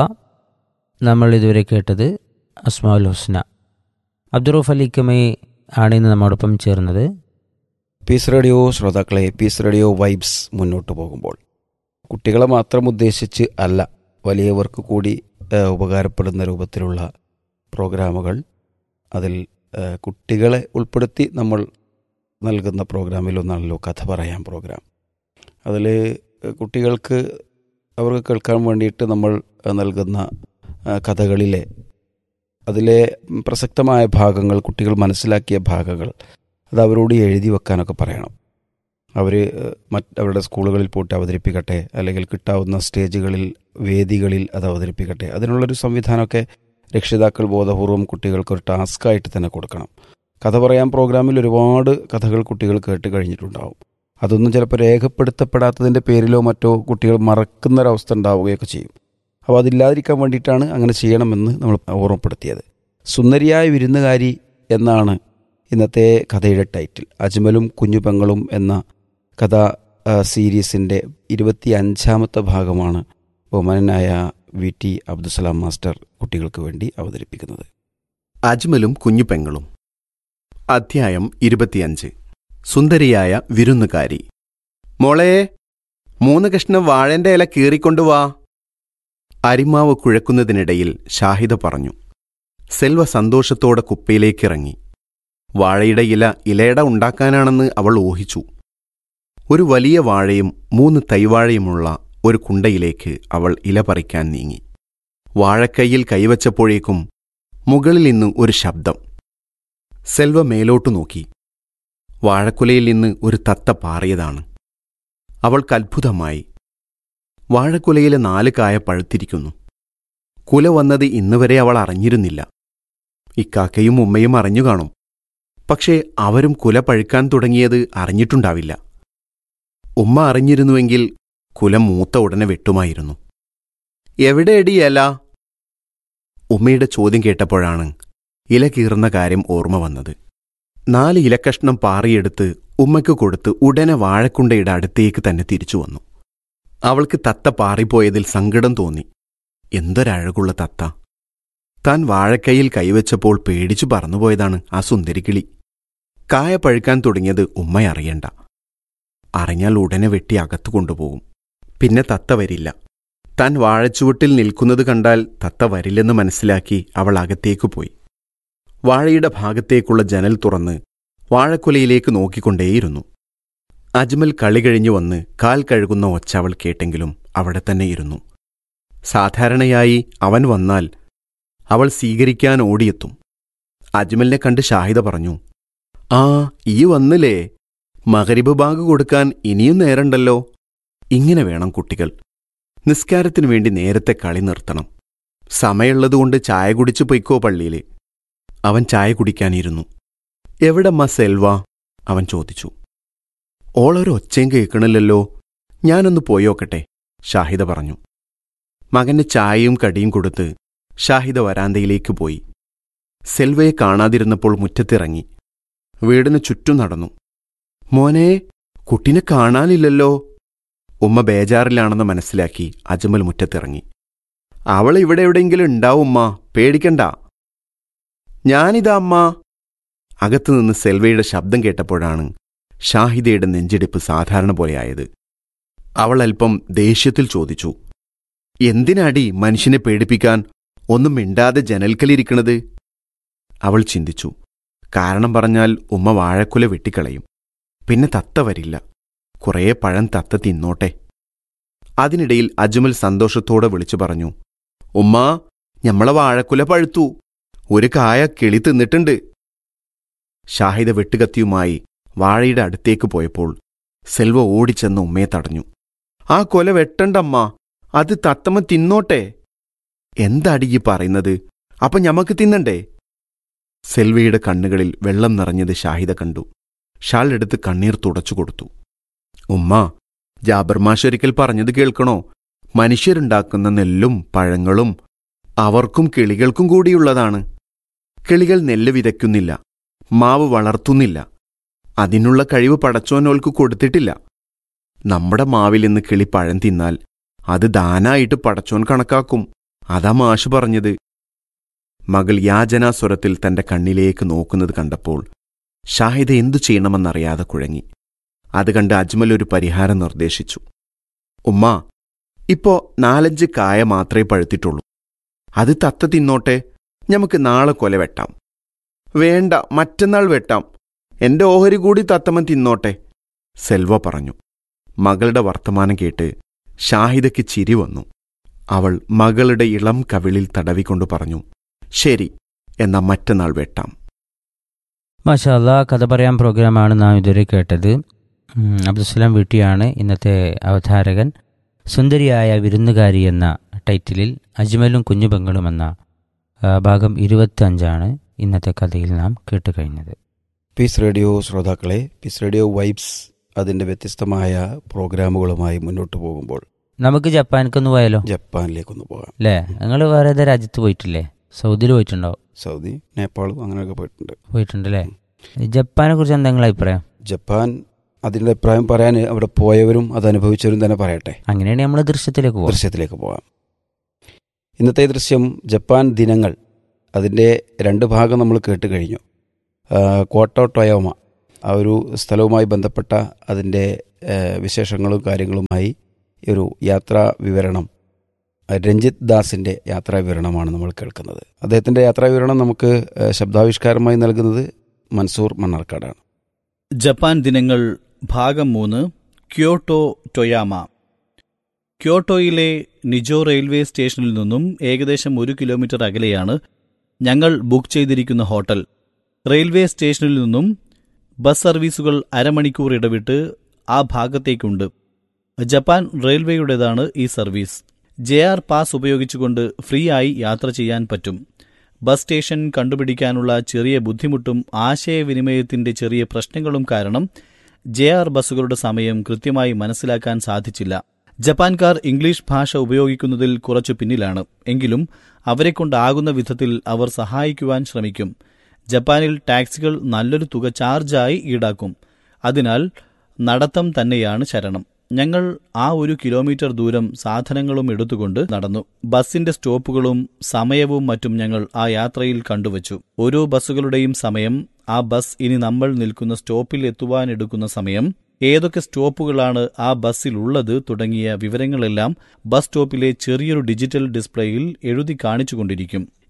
നമ്മൾ ഇതുവരെ കേട്ടത് അസ്മാഉൽ ഹുസ്ന അബ്ദുറൂഫ് അലിക്കമേ ആണ് ഇന്ന് നമ്മോടൊപ്പം ചേർന്നത് പീസ് റേഡിയോ ശ്രോതാക്കളെ പീസ് റേഡിയോ വൈബ്സ് മുന്നോട്ട് പോകുമ്പോൾ കുട്ടികളെ മാത്രം ഉദ്ദേശിച്ച് അല്ല വലിയവർക്ക് കൂടി ഏഹ്, ഉപകാരപ്പെടുന്ന രൂപത്തിലുള്ള പ്രോഗ്രാമുകൾ അതിൽ ഏഹ്, കുട്ടികളെ ഉൾപ്പെടുത്തി നമ്മൾ നൽകുന്ന പ്രോഗ്രാമിലൊന്നാണല്ലോ കഥ പറയാൻ പ്രോഗ്രാം അതിൽ കുട്ടികൾക്ക് അവർക്ക് കേൾക്കാൻ വേണ്ടിയിട്ട് നമ്മൾ ഏഹ്, നൽകുന്ന ഏഹ്, കഥകളിലെ അതിലെ പ്രസക്തമായ ഭാഗങ്ങൾ കുട്ടികൾ മനസ്സിലാക്കിയ ഭാഗങ്ങൾ അത് അവരോട് എഴുതി വെക്കാനൊക്കെ പറയണം അവർ മറ്റ് അവരുടെ സ്കൂളുകളിൽ പോയിട്ട് അവതരിപ്പിക്കട്ടെ അല്ലെങ്കിൽ കിട്ടാവുന്ന സ്റ്റേജുകളിൽ വേദികളിൽ അത് അവതരിപ്പിക്കട്ടെ അതിനുള്ളൊരു സംവിധാനമൊക്കെ രക്ഷിതാക്കൾ ബോധപൂർവം കുട്ടികൾക്ക് ഒരു ടാസ്ക്കായിട്ട് തന്നെ കൊടുക്കണം കഥ പറയാൻ പ്രോഗ്രാമിൽ ഒരുപാട് കഥകൾ കുട്ടികൾ കേട്ട് കഴിഞ്ഞിട്ടുണ്ടാവും അതൊന്നും ചിലപ്പോൾ രേഖപ്പെടുത്തപ്പെടാത്തതിൻ്റെ പേരിലോ മറ്റോ കുട്ടികൾ മറക്കുന്നൊരവസ്ഥ ഉണ്ടാവുകയൊക്കെ ചെയ്യും അപ്പോൾ അതില്ലാതിരിക്കാൻ വേണ്ടിയിട്ടാണ് അങ്ങനെ ചെയ്യണമെന്ന് നമ്മൾ ഓർമ്മപ്പെടുത്തിയത് സുന്ദരിയായ വിരുന്നുകാരി എന്നാണ് ഇന്നത്തെ കഥയുടെ ടൈറ്റിൽ അജ്മലും കുഞ്ഞുപെങ്ങളും എന്ന കഥ സീരീസിൻ്റെ ഇരുപത്തി അഞ്ചാമത്തെ ഭാഗമാണ് ബഹുമാനായ വി ടി അബ്ദുസലാം മാസ്റ്റർ കുട്ടികൾക്ക് വേണ്ടി അവതരിപ്പിക്കുന്നത് അജ്മലും കുഞ്ഞുപെങ്ങളും അധ്യായം ഇരുപത്തിയഞ്ച് സുന്ദരിയായ വിരുന്നുകാരി മോളെ മൂന്ന് കഷ്ണം വാഴന്റെ ഇല കീറിക്കൊണ്ടുവാ അരിമാവ് കുഴക്കുന്നതിനിടയിൽ ഷാഹിദ പറഞ്ഞു സെൽവ സന്തോഷത്തോടെ കുപ്പയിലേക്കിറങ്ങി വാഴയുടെ ഇല ഇലയട ഉണ്ടാക്കാനാണെന്ന് അവൾ ഊഹിച്ചു ഒരു വലിയ വാഴയും മൂന്ന് തൈവാഴയുമുള്ള ഒരു കുണ്ടയിലേക്ക് അവൾ ഇല പറിക്കാൻ നീങ്ങി വാഴക്കൈയിൽ കൈവച്ചപ്പോഴേക്കും മുകളിൽ നിന്ന് ഒരു ശബ്ദം സെൽവ മേലോട്ടു നോക്കി വാഴക്കുലയിൽ നിന്ന് ഒരു തത്ത പാറിയതാണ് അവൾക്ക് അത്ഭുതമായി വാഴക്കുലയിലെ നാല് കായ പഴുത്തിരിക്കുന്നു കുല വന്നത് ഇന്നുവരെ അവൾ അറിഞ്ഞിരുന്നില്ല ഇക്കാക്കയും ഉമ്മയും അറിഞ്ഞു കാണും പക്ഷേ അവരും കുല പഴുക്കാൻ തുടങ്ങിയത് അറിഞ്ഞിട്ടുണ്ടാവില്ല ഉമ്മ അറിഞ്ഞിരുന്നുവെങ്കിൽ കുല മൂത്ത ഉടനെ വെട്ടുമായിരുന്നു എവിടെയടി ഇല ഉമ്മയുടെ ചോദ്യം കേട്ടപ്പോഴാണ് ഇല കീറുന്ന കാര്യം ഓർമ്മ വന്നത് നാല് ഇലക്കഷ്ണം പാറിയെടുത്ത് ഉമ്മയ്ക്ക് കൊടുത്ത് ഉടനെ വാഴക്കുണ്ടയുടെ അടുത്തേക്ക് തന്നെ തിരിച്ചു വന്നു അവൾക്ക് തത്ത പാറിപ്പോയതിൽ സങ്കടം തോന്നി എന്തൊരഴകുള്ള തത്ത താൻ വാഴക്കൈയിൽ കൈവച്ചപ്പോൾ പേടിച്ചു പറന്നുപോയതാണ് ആ സുന്ദരിക്കിളി കായ പഴുക്കാൻ തുടങ്ങിയത് ഉമ്മയറിയണ്ട അറിഞ്ഞാൽ ഉടനെ വെട്ടി അകത്തു കൊണ്ടുപോകും പിന്നെ തത്ത വരില്ല താൻ വാഴച്ചുവട്ടിൽ നിൽക്കുന്നത് കണ്ടാൽ തത്ത വരില്ലെന്ന് മനസ്സിലാക്കി അവൾ അകത്തേക്ക് പോയി വാഴയുടെ ഭാഗത്തേക്കുള്ള ജനൽ തുറന്ന് വാഴക്കുലയിലേക്ക് നോക്കിക്കൊണ്ടേയിരുന്നു അജ്മൽ കളി കഴിഞ്ഞു വന്ന് കാൽ കഴുകുന്ന ഒച്ച അവൾ കേട്ടെങ്കിലും അവിടെ തന്നെ ഇരുന്നു സാധാരണയായി അവൻ വന്നാൽ അവൾ സ്വീകരിക്കാൻ ഓടിയെത്തും അജ്മലിനെ കണ്ട് ഷാഹിദ പറഞ്ഞു ആ ഈ വന്നില്ലേ മകരിബ് ബാഗ് കൊടുക്കാൻ ഇനിയും നേരണ്ടല്ലോ ഇങ്ങനെ വേണം കുട്ടികൾ നിസ്കാരത്തിനു വേണ്ടി നേരത്തെ കളി നിർത്തണം സമയമുള്ളതുകൊണ്ട് ചായ കുടിച്ചു പൊയ്ക്കോ പള്ളിയിൽ അവൻ ചായ കുടിക്കാനിരുന്നു എവിടമ്മ സെൽവ അവൻ ചോദിച്ചു ഓളൊരു ഒച്ചയും കേൾക്കണില്ലല്ലോ ഞാനൊന്ന് പോയോക്കട്ടെ ഷാഹിദ പറഞ്ഞു മകന് ചായയും കടിയും കൊടുത്ത് ഷാഹിദ വരാന്തയിലേക്ക് പോയി സെൽവയെ കാണാതിരുന്നപ്പോൾ മുറ്റത്തിറങ്ങി വീടിന് ചുറ്റും നടന്നു മോനെ കുട്ടിനെ കാണാനില്ലല്ലോ ഉമ്മ ബേജാറിലാണെന്ന് മനസ്സിലാക്കി അജ്മൽ മുറ്റത്തിറങ്ങി അവൾ ഇവിടെ എവിടെയെങ്കിലും ഉണ്ടാവും ഉമ്മ പേടിക്കണ്ട ഞാനിതാ അമ്മ അകത്തുനിന്ന് സെൽവയുടെ ശബ്ദം കേട്ടപ്പോഴാണ് ഷാഹിദയുടെ നെഞ്ചിടിപ്പ് സാധാരണ പോലെയായത് അവൾ അല്പം ദേഷ്യത്തിൽ ചോദിച്ചു എന്തിനാടി മനുഷ്യനെ പേടിപ്പിക്കാൻ ഒന്നും മിണ്ടാതെ ജനൽക്കലിരിക്കണത് അവൾ ചിന്തിച്ചു കാരണം പറഞ്ഞാൽ ഉമ്മ വാഴക്കുല വെട്ടിക്കളയും പിന്നെ തത്ത വരില്ല കുറേ പഴം തത്ത തിന്നോട്ടെ അതിനിടയിൽ അജ്മൽ സന്തോഷത്തോടെ വിളിച്ചു പറഞ്ഞു ഉമ്മ ഞമ്മളെ വാഴക്കുല പഴുത്തു ഒരു കായ കിളി തിന്നിട്ടുണ്ട് ഷാഹിദ വെട്ടുകത്തിയുമായി വാഴയുടെ അടുത്തേക്ക് പോയപ്പോൾ സെൽവ ഓടിച്ചെന്ന് ഉമ്മയെ തടഞ്ഞു ആ കൊല വെട്ടണ്ടമ്മ അത് തത്തമ്മ തിന്നോട്ടെ എന്താടി ഈ പറയുന്നത് അപ്പൊ ഞമ്മക്ക് തിന്നണ്ടേ സെൽവയുടെ കണ്ണുകളിൽ വെള്ളം നിറഞ്ഞത് ഷാഹിദ കണ്ടു ഷാൾ എടുത്ത് കണ്ണീർ തുടച്ചു കൊടുത്തു ഉമ്മ ജാബർ മാഷ് ഒരിക്കൽ പറഞ്ഞത് കേൾക്കണോ മനുഷ്യരുണ്ടാക്കുന്ന നെല്ലും പഴങ്ങളും അവർക്കും കിളികൾക്കും കൂടിയുള്ളതാണ് കിളികൾ നെല്ല് വിതയ്ക്കുന്നില്ല മാവ് വളർത്തുന്നില്ല അതിനുള്ള കഴിവ് പടച്ചോനോൽക്ക് കൊടുത്തിട്ടില്ല നമ്മുടെ മാവിൽ നിന്ന് കിളി പഴം തിന്നാൽ അത് ദാനായിട്ട് പടച്ചോൻ കണക്കാക്കും അതാ മാഷ് പറഞ്ഞത് മകൾ യാചനാസ്വരത്തിൽ തന്റെ കണ്ണിലേക്ക് നോക്കുന്നത് കണ്ടപ്പോൾ ഷാഹിദ എന്തു ചെയ്യണമെന്നറിയാതെ കുഴങ്ങി അത് കണ്ട് അജ്മൽ ഒരു പരിഹാരം നിർദ്ദേശിച്ചു ഉമ്മ ഇപ്പോ നാലഞ്ച് കായ മാത്രമേ പഴുത്തിട്ടുള്ളൂ അത് തത്ത തിന്നോട്ടെ നമുക്ക് നാളെ കൊല വെട്ടാം വേണ്ട മറ്റന്നാൾ വെട്ടാം എന്റെ ഓഹരി കൂടി തത്തമ്മൻ തിന്നോട്ടെ സെൽവ പറഞ്ഞു മകളുടെ വർത്തമാനം കേട്ട് ഷാഹിദയ്ക്ക് ചിരി വന്നു അവൾ മകളുടെ ഇളം കവിളിൽ തടവിക്കൊണ്ട് പറഞ്ഞു ശരി എന്നാ മറ്റന്നാൾ വെട്ടാം മാഷാല്ല കഥ പറയാൻ പ്രോഗ്രാമാണ് നാം ഇതുവരെ കേട്ടത് ഉം, അബ്ദുസ്സലാം വീട്ടിയാണ് ഇന്നത്തെ അവതാരകൻ സുന്ദരിയായ വിരുന്നുകാരി എന്ന ടൈറ്റിലിൽ അജ്മലും കുഞ്ഞുപെങ്ങളും എന്ന ആ, ഭാഗം ഇരുപത്തഞ്ചാണ് ഇന്നത്തെ കഥയിൽ നാം കേട്ടുകഴിഞ്ഞത് പീസ് റേഡിയോ ശ്രോതാക്കളെ പീസ് റേഡിയോ വൈബ്സ് അതിൻ്റെ വ്യത്യസ്തമായ പ്രോഗ്രാമുകളുമായി മുന്നോട്ട് പോകുമ്പോൾ നമുക്ക് ജപ്പാനിക്കൊന്ന് പോയാലോ ജപ്പാനിലേക്കൊന്ന് പോകാം അല്ലേ നിങ്ങൾ വേറെ ഏതാ രാജ്യത്ത് പോയിട്ടില്ലേ സൗദിയിൽ പോയിട്ടുണ്ടോ സൗദി നേപ്പാളും അങ്ങനെയൊക്കെ പോയിട്ടുണ്ട് പോയിട്ടുണ്ടല്ലേ ജപ്പാനെ കുറിച്ച് എന്താ നിങ്ങളെ അഭിപ്രായം ജപ്പാൻ അതിൻ്റെ അഭിപ്രായം പറയാൻ അവിടെ പോയവരും അത് അനുഭവിച്ചവരും തന്നെ പറയട്ടെ അങ്ങനെയാണെങ്കിൽ നമ്മൾ ദൃശ്യത്തിലേക്ക് പോകാം ദൃശ്യത്തിലേക്ക് പോകാം ഇന്നത്തെ ദൃശ്യം ജപ്പാൻ ദിനങ്ങൾ അതിൻ്റെ രണ്ട് ഭാഗം നമ്മൾ കേട്ട് കഴിഞ്ഞു ആ, കോട്ടോ ടൊയോമ ആ ഒരു സ്ഥലവുമായി ബന്ധപ്പെട്ട അതിൻ്റെ ആ, വിശേഷങ്ങളും കാര്യങ്ങളുമായി ഈ ഒരു യാത്രാ വിവരണം ആ, രഞ്ജിത്ത് ദാസിൻ്റെ യാത്രാ വിവരണമാണ് നമ്മൾ കേൾക്കുന്നത് അദ്ദേഹത്തിൻ്റെ യാത്രാ വിവരണം നമുക്ക് ആ, ശബ്ദാവിഷ്കാരമായി നൽകുന്നത് മൻസൂർ മണ്ണാർക്കാടാണ് ജപ്പാൻ ദിനങ്ങൾ ഭാഗം മൂന്ന് ക്യോട്ടോ ടൊയാമ ക്യോട്ടോയിലെ നിജോ റെയിൽവേ സ്റ്റേഷനിൽ നിന്നും ഏകദേശം ഒരു കിലോമീറ്റർ അകലെയാണ് ഞങ്ങൾ ബുക്ക് ചെയ്തിരിക്കുന്ന ഹോട്ടൽ റെയിൽവേ സ്റ്റേഷനിൽ നിന്നും ബസ് സർവീസുകൾ അരമണിക്കൂർ ഇടവിട്ട് ആ ഭാഗത്തേക്കുണ്ട് ജപ്പാൻ റെയിൽവേയുടേതാണ് ഈ സർവീസ് ജെ ആർ പാസ് ഉപയോഗിച്ചുകൊണ്ട് ഫ്രീ ആയി യാത്ര ചെയ്യാൻ പറ്റും ബസ് സ്റ്റേഷൻ കണ്ടുപിടിക്കാനുള്ള ചെറിയ ബുദ്ധിമുട്ടും ആശയവിനിമയത്തിന്റെ ചെറിയ പ്രശ്നങ്ങളും കാരണം ജെ ആർ ബസ്സുകളുടെ സമയം കൃത്യമായി മനസ്സിലാക്കാൻ സാധിച്ചില്ല ജപ്പാൻകാർ ഇംഗ്ലീഷ് ഭാഷ ഉപയോഗിക്കുന്നതിൽ കുറച്ചു പിന്നിലാണ് എങ്കിലും അവരെക്കൊണ്ടാകുന്ന വിധത്തിൽ അവർ സഹായിക്കുവാൻ ശ്രമിക്കും ജപ്പാനിൽ ടാക്സികൾ നല്ലൊരു തുക ചാർജായി ഈടാക്കും അതിനാൽ നടത്തം തന്നെയാണ് ശരണം ഞങ്ങൾ ആ ഒരു കിലോമീറ്റർ ദൂരം സാധനങ്ങളും എടുത്തുകൊണ്ട് നടന്നു ബസിന്റെ സ്റ്റോപ്പുകളും സമയവും മറ്റും ഞങ്ങൾ ആ യാത്രയിൽ കണ്ടുവച്ചു ഓരോ ബസ്സുകളുടെയും സമയം ആ ബസ് ഇനി നമ്മൾ നിൽക്കുന്ന സ്റ്റോപ്പിൽ എത്തുവാനെടുക്കുന്ന സമയം ഏതൊക്കെ സ്റ്റോപ്പുകളാണ് ആ ബസ്സിലുള്ളത് തുടങ്ങിയ വിവരങ്ങളെല്ലാം ബസ് സ്റ്റോപ്പിലെ ചെറിയൊരു ഡിജിറ്റൽ ഡിസ്പ്ലേയിൽ എഴുതി കാണിച്ചുകൊണ്ടിരിക്കും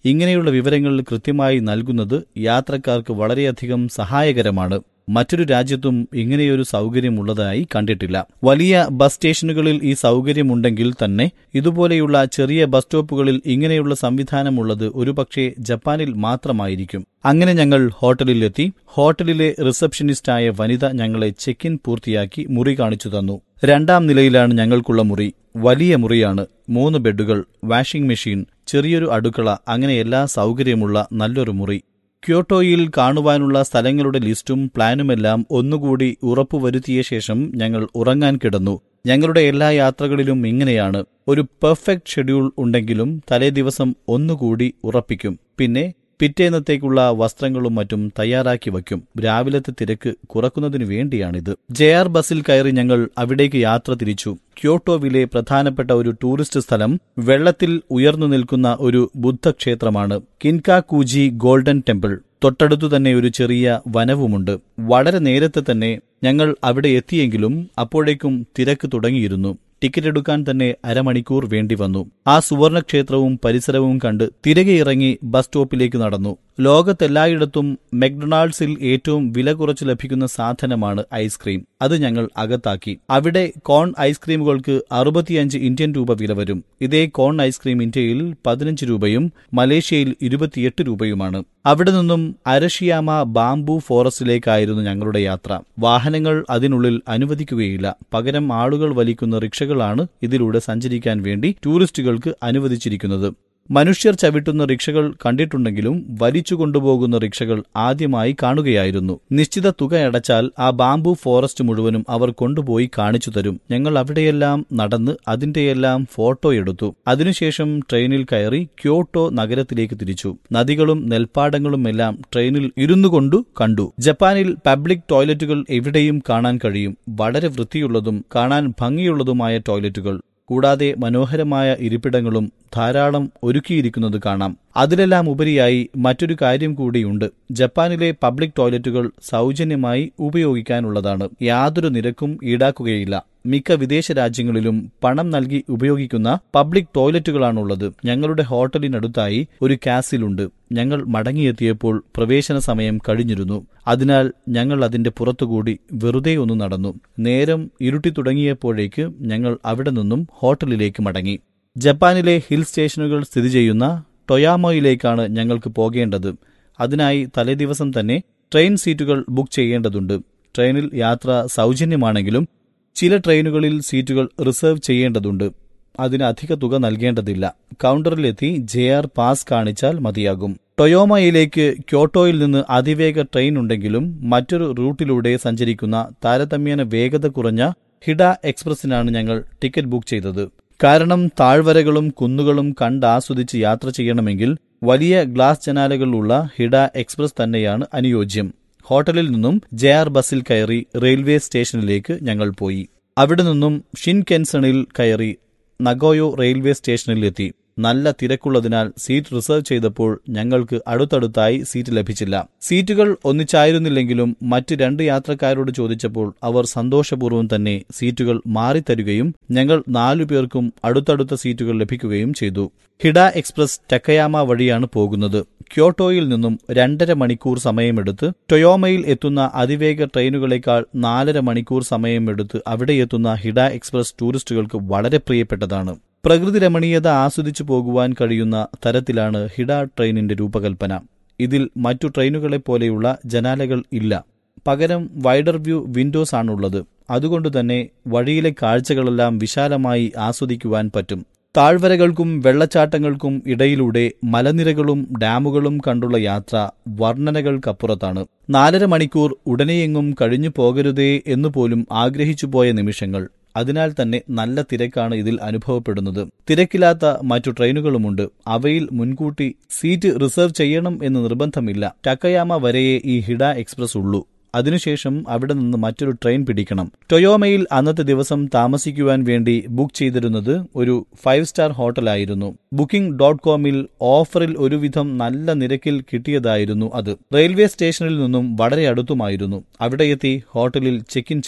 ഇങ്ങനെയുള്ള വിവരങ്ങൾ കൃത്യമായി നൽകുന്നത് യാത്രക്കാർക്ക് വളരെയധികം സഹായകരമാണ് മറ്റൊരു രാജ്യത്തും ഇങ്ങനെയൊരു സൗകര്യമുള്ളതായി കണ്ടിട്ടില്ല വലിയ ബസ് സ്റ്റേഷനുകളിൽ ഈ സൗകര്യമുണ്ടെങ്കിൽ തന്നെ ഇതുപോലെയുള്ള ചെറിയ ബസ് സ്റ്റോപ്പുകളിൽ ഇങ്ങനെയുള്ള സംവിധാനമുള്ളത് ഒരുപക്ഷെ ജപ്പാനിൽ മാത്രമായിരിക്കും അങ്ങനെ ഞങ്ങൾ ഹോട്ടലിലെത്തി ഹോട്ടലിലെ റിസപ്ഷനിസ്റ്റായ വനിത ഞങ്ങളെ ചെക്ക് ഇൻ പൂർത്തിയാക്കി മുറി കാണിച്ചു തന്നു രണ്ടാം നിലയിലാണ് ഞങ്ങൾക്കുള്ള മുറി വലിയ മുറിയാണ് മൂന്ന് ബെഡുകൾ വാഷിംഗ് മെഷീൻ ചെറിയൊരു അടുക്കള അങ്ങനെ എല്ലാ സൗകര്യമുള്ള നല്ലൊരു മുറി ക്യോട്ടോയിൽ കാണുവാനുള്ള സ്ഥലങ്ങളുടെ ലിസ്റ്റും പ്ലാനുമെല്ലാം ഒന്നുകൂടി ഉറപ്പുവരുത്തിയ ശേഷം ഞങ്ങൾ ഉറങ്ങാൻ കിടന്നു ഞങ്ങളുടെ എല്ലാ യാത്രകളിലും ഇങ്ങനെയാണ് ഒരു പെർഫെക്റ്റ് ഷെഡ്യൂൾ ഉണ്ടെങ്കിലും തലേ ദിവസം ഒന്നുകൂടി ഉറപ്പിക്കും പിന്നെ പിറ്റേന്നത്തേക്കുള്ള വസ്ത്രങ്ങളും മറ്റും തയ്യാറാക്കി വയ്ക്കും രാവിലത്തെ തിരക്ക് കുറക്കുന്നതിനു വേണ്ടിയാണിത് ജെ ആർ ബസ്സിൽ കയറി ഞങ്ങൾ അവിടേക്ക് യാത്ര തിരിച്ചു ക്യോട്ടോവിലെ പ്രധാനപ്പെട്ട ഒരു ടൂറിസ്റ്റ് സ്ഥലം വെള്ളത്തിൽ ഉയർന്നു നിൽക്കുന്ന ഒരു ബുദ്ധക്ഷേത്രമാണ് കിൻകാകൂജി ഗോൾഡൻ ടെമ്പിൾ തൊട്ടടുത്തു തന്നെ ഒരു ചെറിയ വനവുമുണ്ട് വളരെ നേരത്തെ തന്നെ ഞങ്ങൾ അവിടെ എത്തിയെങ്കിലും അപ്പോഴേക്കും തിരക്ക് തുടങ്ങിയിരുന്നു ടിക്കറ്റ് എടുക്കാൻ തന്നെ അരമണിക്കൂർ വേണ്ടി വന്നു ആ സുവർണക്ഷേത്രവും പരിസരവും കണ്ട് തിരികെ ഇറങ്ങി ബസ് സ്റ്റോപ്പിലേക്ക് നടന്നു ലോകത്തെല്ലായിടത്തും മെക്ഡൊണാൾഡ്സിൽ ഏറ്റവും വില കുറച്ച് ലഭിക്കുന്ന സാധനമാണ് ഐസ്ക്രീം അത് ഞങ്ങൾ അകത്താക്കി അവിടെ കോൺ ഐസ്ക്രീമുകൾക്ക് അറുപത്തിയഞ്ച് ഇന്ത്യൻ രൂപ വില വരും ഇതേ കോൺ ഐസ്ക്രീം ഇന്ത്യയിൽ പതിനഞ്ച് രൂപയും മലേഷ്യയിൽ ഇരുപത്തിയെട്ട് രൂപയുമാണ് അവിടെ നിന്നും അരഷിയാമ ബാംബു ഫോറസ്റ്റിലേക്കായിരുന്നു ഞങ്ങളുടെ യാത്ര വാഹനങ്ങൾ അതിനുള്ളിൽ അനുവദിക്കുകയില്ല പകരം ആളുകൾ വലിക്കുന്ന റിക്ഷകളാണ് ഇതിലൂടെ സഞ്ചരിക്കാൻ വേണ്ടി ടൂറിസ്റ്റുകൾക്ക് അനുവദിച്ചിരിക്കുന്നത് മനുഷ്യർ ചവിട്ടുന്ന റിക്ഷകൾ കണ്ടിട്ടുണ്ടെങ്കിലും വലിച്ചു കൊണ്ടുപോകുന്ന റിക്ഷകൾ ആദ്യമായി കാണുകയായിരുന്നു നിശ്ചിത തുക അടച്ചാൽ ആ ബാംബു ഫോറസ്റ്റ് മുഴുവനും അവർ കൊണ്ടുപോയി കാണിച്ചു തരും ഞങ്ങൾ അവിടെയെല്ലാം നടന്ന് അതിന്റെയെല്ലാം ഫോട്ടോ എടുത്തു അതിനുശേഷം ട്രെയിനിൽ കയറി ക്യോട്ടോ നഗരത്തിലേക്ക് തിരിച്ചു നദികളും നെൽപ്പാടങ്ങളും എല്ലാം ട്രെയിനിൽ ഇരുന്നു കൊണ്ടു കണ്ടു ജപ്പാനിൽ പബ്ലിക് ടോയ്ലറ്റുകൾ എവിടെയും കാണാൻ കഴിയും വളരെ വൃത്തിയുള്ളതും കാണാൻ ഭംഗിയുള്ളതുമായ ടോയ്ലറ്റുകൾ കൂടാതെ മനോഹരമായ ഇരിപ്പിടങ്ങളും ധാരാളം ഒരുക്കിയിരിക്കുന്നത് കാണാം അതിലെല്ലാം ഉപരിയായി മറ്റൊരു കാര്യം കൂടിയുണ്ട് ജപ്പാനിലെ പബ്ലിക് ടോയ്ലറ്റുകൾ സൗജന്യമായി ഉപയോഗിക്കാനുള്ളതാണ് യാതൊരു നിരക്കും ഈടാക്കുകയില്ല മിക്ക വിദേശ രാജ്യങ്ങളിലും പണം നൽകി ഉപയോഗിക്കുന്ന പബ്ലിക് ടോയ്ലറ്റുകളാണുള്ളത് ഞങ്ങളുടെ ഹോട്ടലിനടുത്തായി ഒരു കാസിലുണ്ട് ഞങ്ങൾ മടങ്ങിയെത്തിയപ്പോൾ പ്രവേശന സമയം കഴിഞ്ഞിരുന്നു അതിനാൽ ഞങ്ങൾ അതിന്റെ പുറത്തുകൂടി വെറുതെ ഒന്ന് നടന്നു നേരം ഇരുട്ടി തുടങ്ങിയപ്പോഴേക്ക് ഞങ്ങൾ അവിടെ നിന്നും ഹോട്ടലിലേക്ക് മടങ്ങി ജപ്പാനിലെ ഹിൽ സ്റ്റേഷനുകൾ സ്ഥിതി ചെയ്യുന്ന ടൊയാമോയിലേക്കാണ് ഞങ്ങൾക്ക് പോകേണ്ടത് അതിനായി തലേദിവസം തന്നെ ട്രെയിൻ സീറ്റുകൾ ബുക്ക് ചെയ്യേണ്ടതുണ്ട് ട്രെയിനിൽ യാത്ര സൗജന്യമാണെങ്കിലും ചില ട്രെയിനുകളിൽ സീറ്റുകൾ റിസർവ് ചെയ്യേണ്ടതുണ്ട് അതിന് അധിക തുക നൽകേണ്ടതില്ല കൗണ്ടറിലെത്തി ജെ ആർ പാസ് കാണിച്ചാൽ മതിയാകും ടൊയോമയിലേക്ക് ക്യോട്ടോയിൽ നിന്ന് അതിവേഗ ട്രെയിൻ ഉണ്ടെങ്കിലും മറ്റൊരു റൂട്ടിലൂടെ സഞ്ചരിക്കുന്ന താരതമ്യേന വേഗത കുറഞ്ഞ ഹിഡ എക്സ്പ്രസിനാണ് ഞങ്ങൾ ടിക്കറ്റ് ബുക്ക് ചെയ്തത് കാരണം താഴ്വരകളും കുന്നുകളും കണ്ടാസ്വദിച്ച് യാത്ര ചെയ്യണമെങ്കിൽ വലിയ ഗ്ലാസ് ജനാലകളുള്ള ഹിഡ എക്സ്പ്രസ് തന്നെയാണ് അനുയോജ്യം ഹോട്ടലിൽ നിന്നും ജെ ആർ ബസ്സിൽ കയറി റെയിൽവേ സ്റ്റേഷനിലേക്ക് ഞങ്ങൾ പോയി അവിടെ നിന്നും ഷിൻകെൻസണിൽ കയറി നഗോയോ റെയിൽവേ സ്റ്റേഷനിലെത്തി നല്ല തിരക്കുള്ളതിനാൽ സീറ്റ് റിസർവ് ചെയ്തപ്പോൾ ഞങ്ങൾക്ക് അടുത്തടുത്തായി സീറ്റ് ലഭിച്ചില്ല സീറ്റുകൾ ഒന്നിച്ചായിരുന്നില്ലെങ്കിലും മറ്റ് രണ്ട് യാത്രക്കാരോട് ചോദിച്ചപ്പോൾ അവർ സന്തോഷപൂർവ്വം തന്നെ സീറ്റുകൾ മാറിത്തരുകയും ഞങ്ങൾ നാലു പേർക്കും അടുത്തടുത്ത സീറ്റുകൾ ലഭിക്കുകയും ചെയ്തു ഹിഡ എക്സ്പ്രസ് ടക്കയാമ വഴിയാണ് പോകുന്നത് ക്യോട്ടോയിൽ നിന്നും രണ്ടര മണിക്കൂർ സമയമെടുത്ത് ടൊയോമയിൽ എത്തുന്ന അതിവേഗ ട്രെയിനുകളേക്കാൾ നാലര മണിക്കൂർ സമയമെടുത്ത് അവിടെ എത്തുന്ന ഹിഡ എക്സ്പ്രസ് ടൂറിസ്റ്റുകൾക്ക് വളരെ പ്രിയപ്പെട്ടതാണ് പ്രകൃതി രമണീയത ആസ്വദിച്ചു പോകുവാൻ കഴിയുന്ന തരത്തിലാണ് ഹിഡ ട്രെയിനിന്റെ രൂപകൽപ്പന ഇതിൽ മറ്റു ട്രെയിനുകളെ പോലെയുള്ള ജനാലകൾ ഇല്ല പകരം വൈഡർ വ്യൂ വിൻഡോസ് ആണുള്ളത് അതുകൊണ്ടുതന്നെ വഴിയിലെ കാഴ്ചകളെല്ലാം വിശാലമായി ആസ്വദിക്കുവാൻ പറ്റും താഴ്വരകൾക്കും വെള്ളച്ചാട്ടങ്ങൾക്കും ഇടയിലൂടെ മലനിരകളും ഡാമുകളും കണ്ടുള്ള യാത്ര വർണ്ണനകൾക്കപ്പുറത്താണ് നാലര മണിക്കൂർ ഉടനെയെങ്ങും കഴിഞ്ഞു പോകരുതേ എന്നുപോലും ആഗ്രഹിച്ചുപോയ നിമിഷങ്ങൾ അതിനാൽ തന്നെ നല്ല തിരക്കാണ് ഇതിൽ അനുഭവപ്പെടുന്നത് തിരക്കില്ലാത്ത മറ്റു ട്രെയിനുകളുമുണ്ട് അവയിൽ മുൻകൂട്ടി സീറ്റ് റിസർവ് ചെയ്യണം എന്ന് നിർബന്ധമില്ല ടക്കയാമ വരെയേ ഈ ഹിഡ എക്സ്പ്രസ് ഉള്ളൂ അതിനുശേഷം അവിടെ നിന്ന് മറ്റൊരു ട്രെയിൻ പിടിക്കണം ടൊയോമയിൽ അന്നത്തെ ദിവസം താമസിക്കുവാൻ വേണ്ടി ബുക്ക് ചെയ്തിരുന്നത് ഒരു ഫൈവ് സ്റ്റാർ ഹോട്ടലായിരുന്നു ബുക്കിംഗ് ഡോട്ട് കോമിൽ ഓഫറിൽ ഒരുവിധം നല്ല നിരക്കിൽ കിട്ടിയതായിരുന്നു അത് റെയിൽവേ സ്റ്റേഷനിൽ നിന്നും വളരെ അടുത്തുമായിരുന്നു അവിടെ എത്തി ഹോട്ടലിൽ ചെക്ക് ഇൻ ചെയ്തു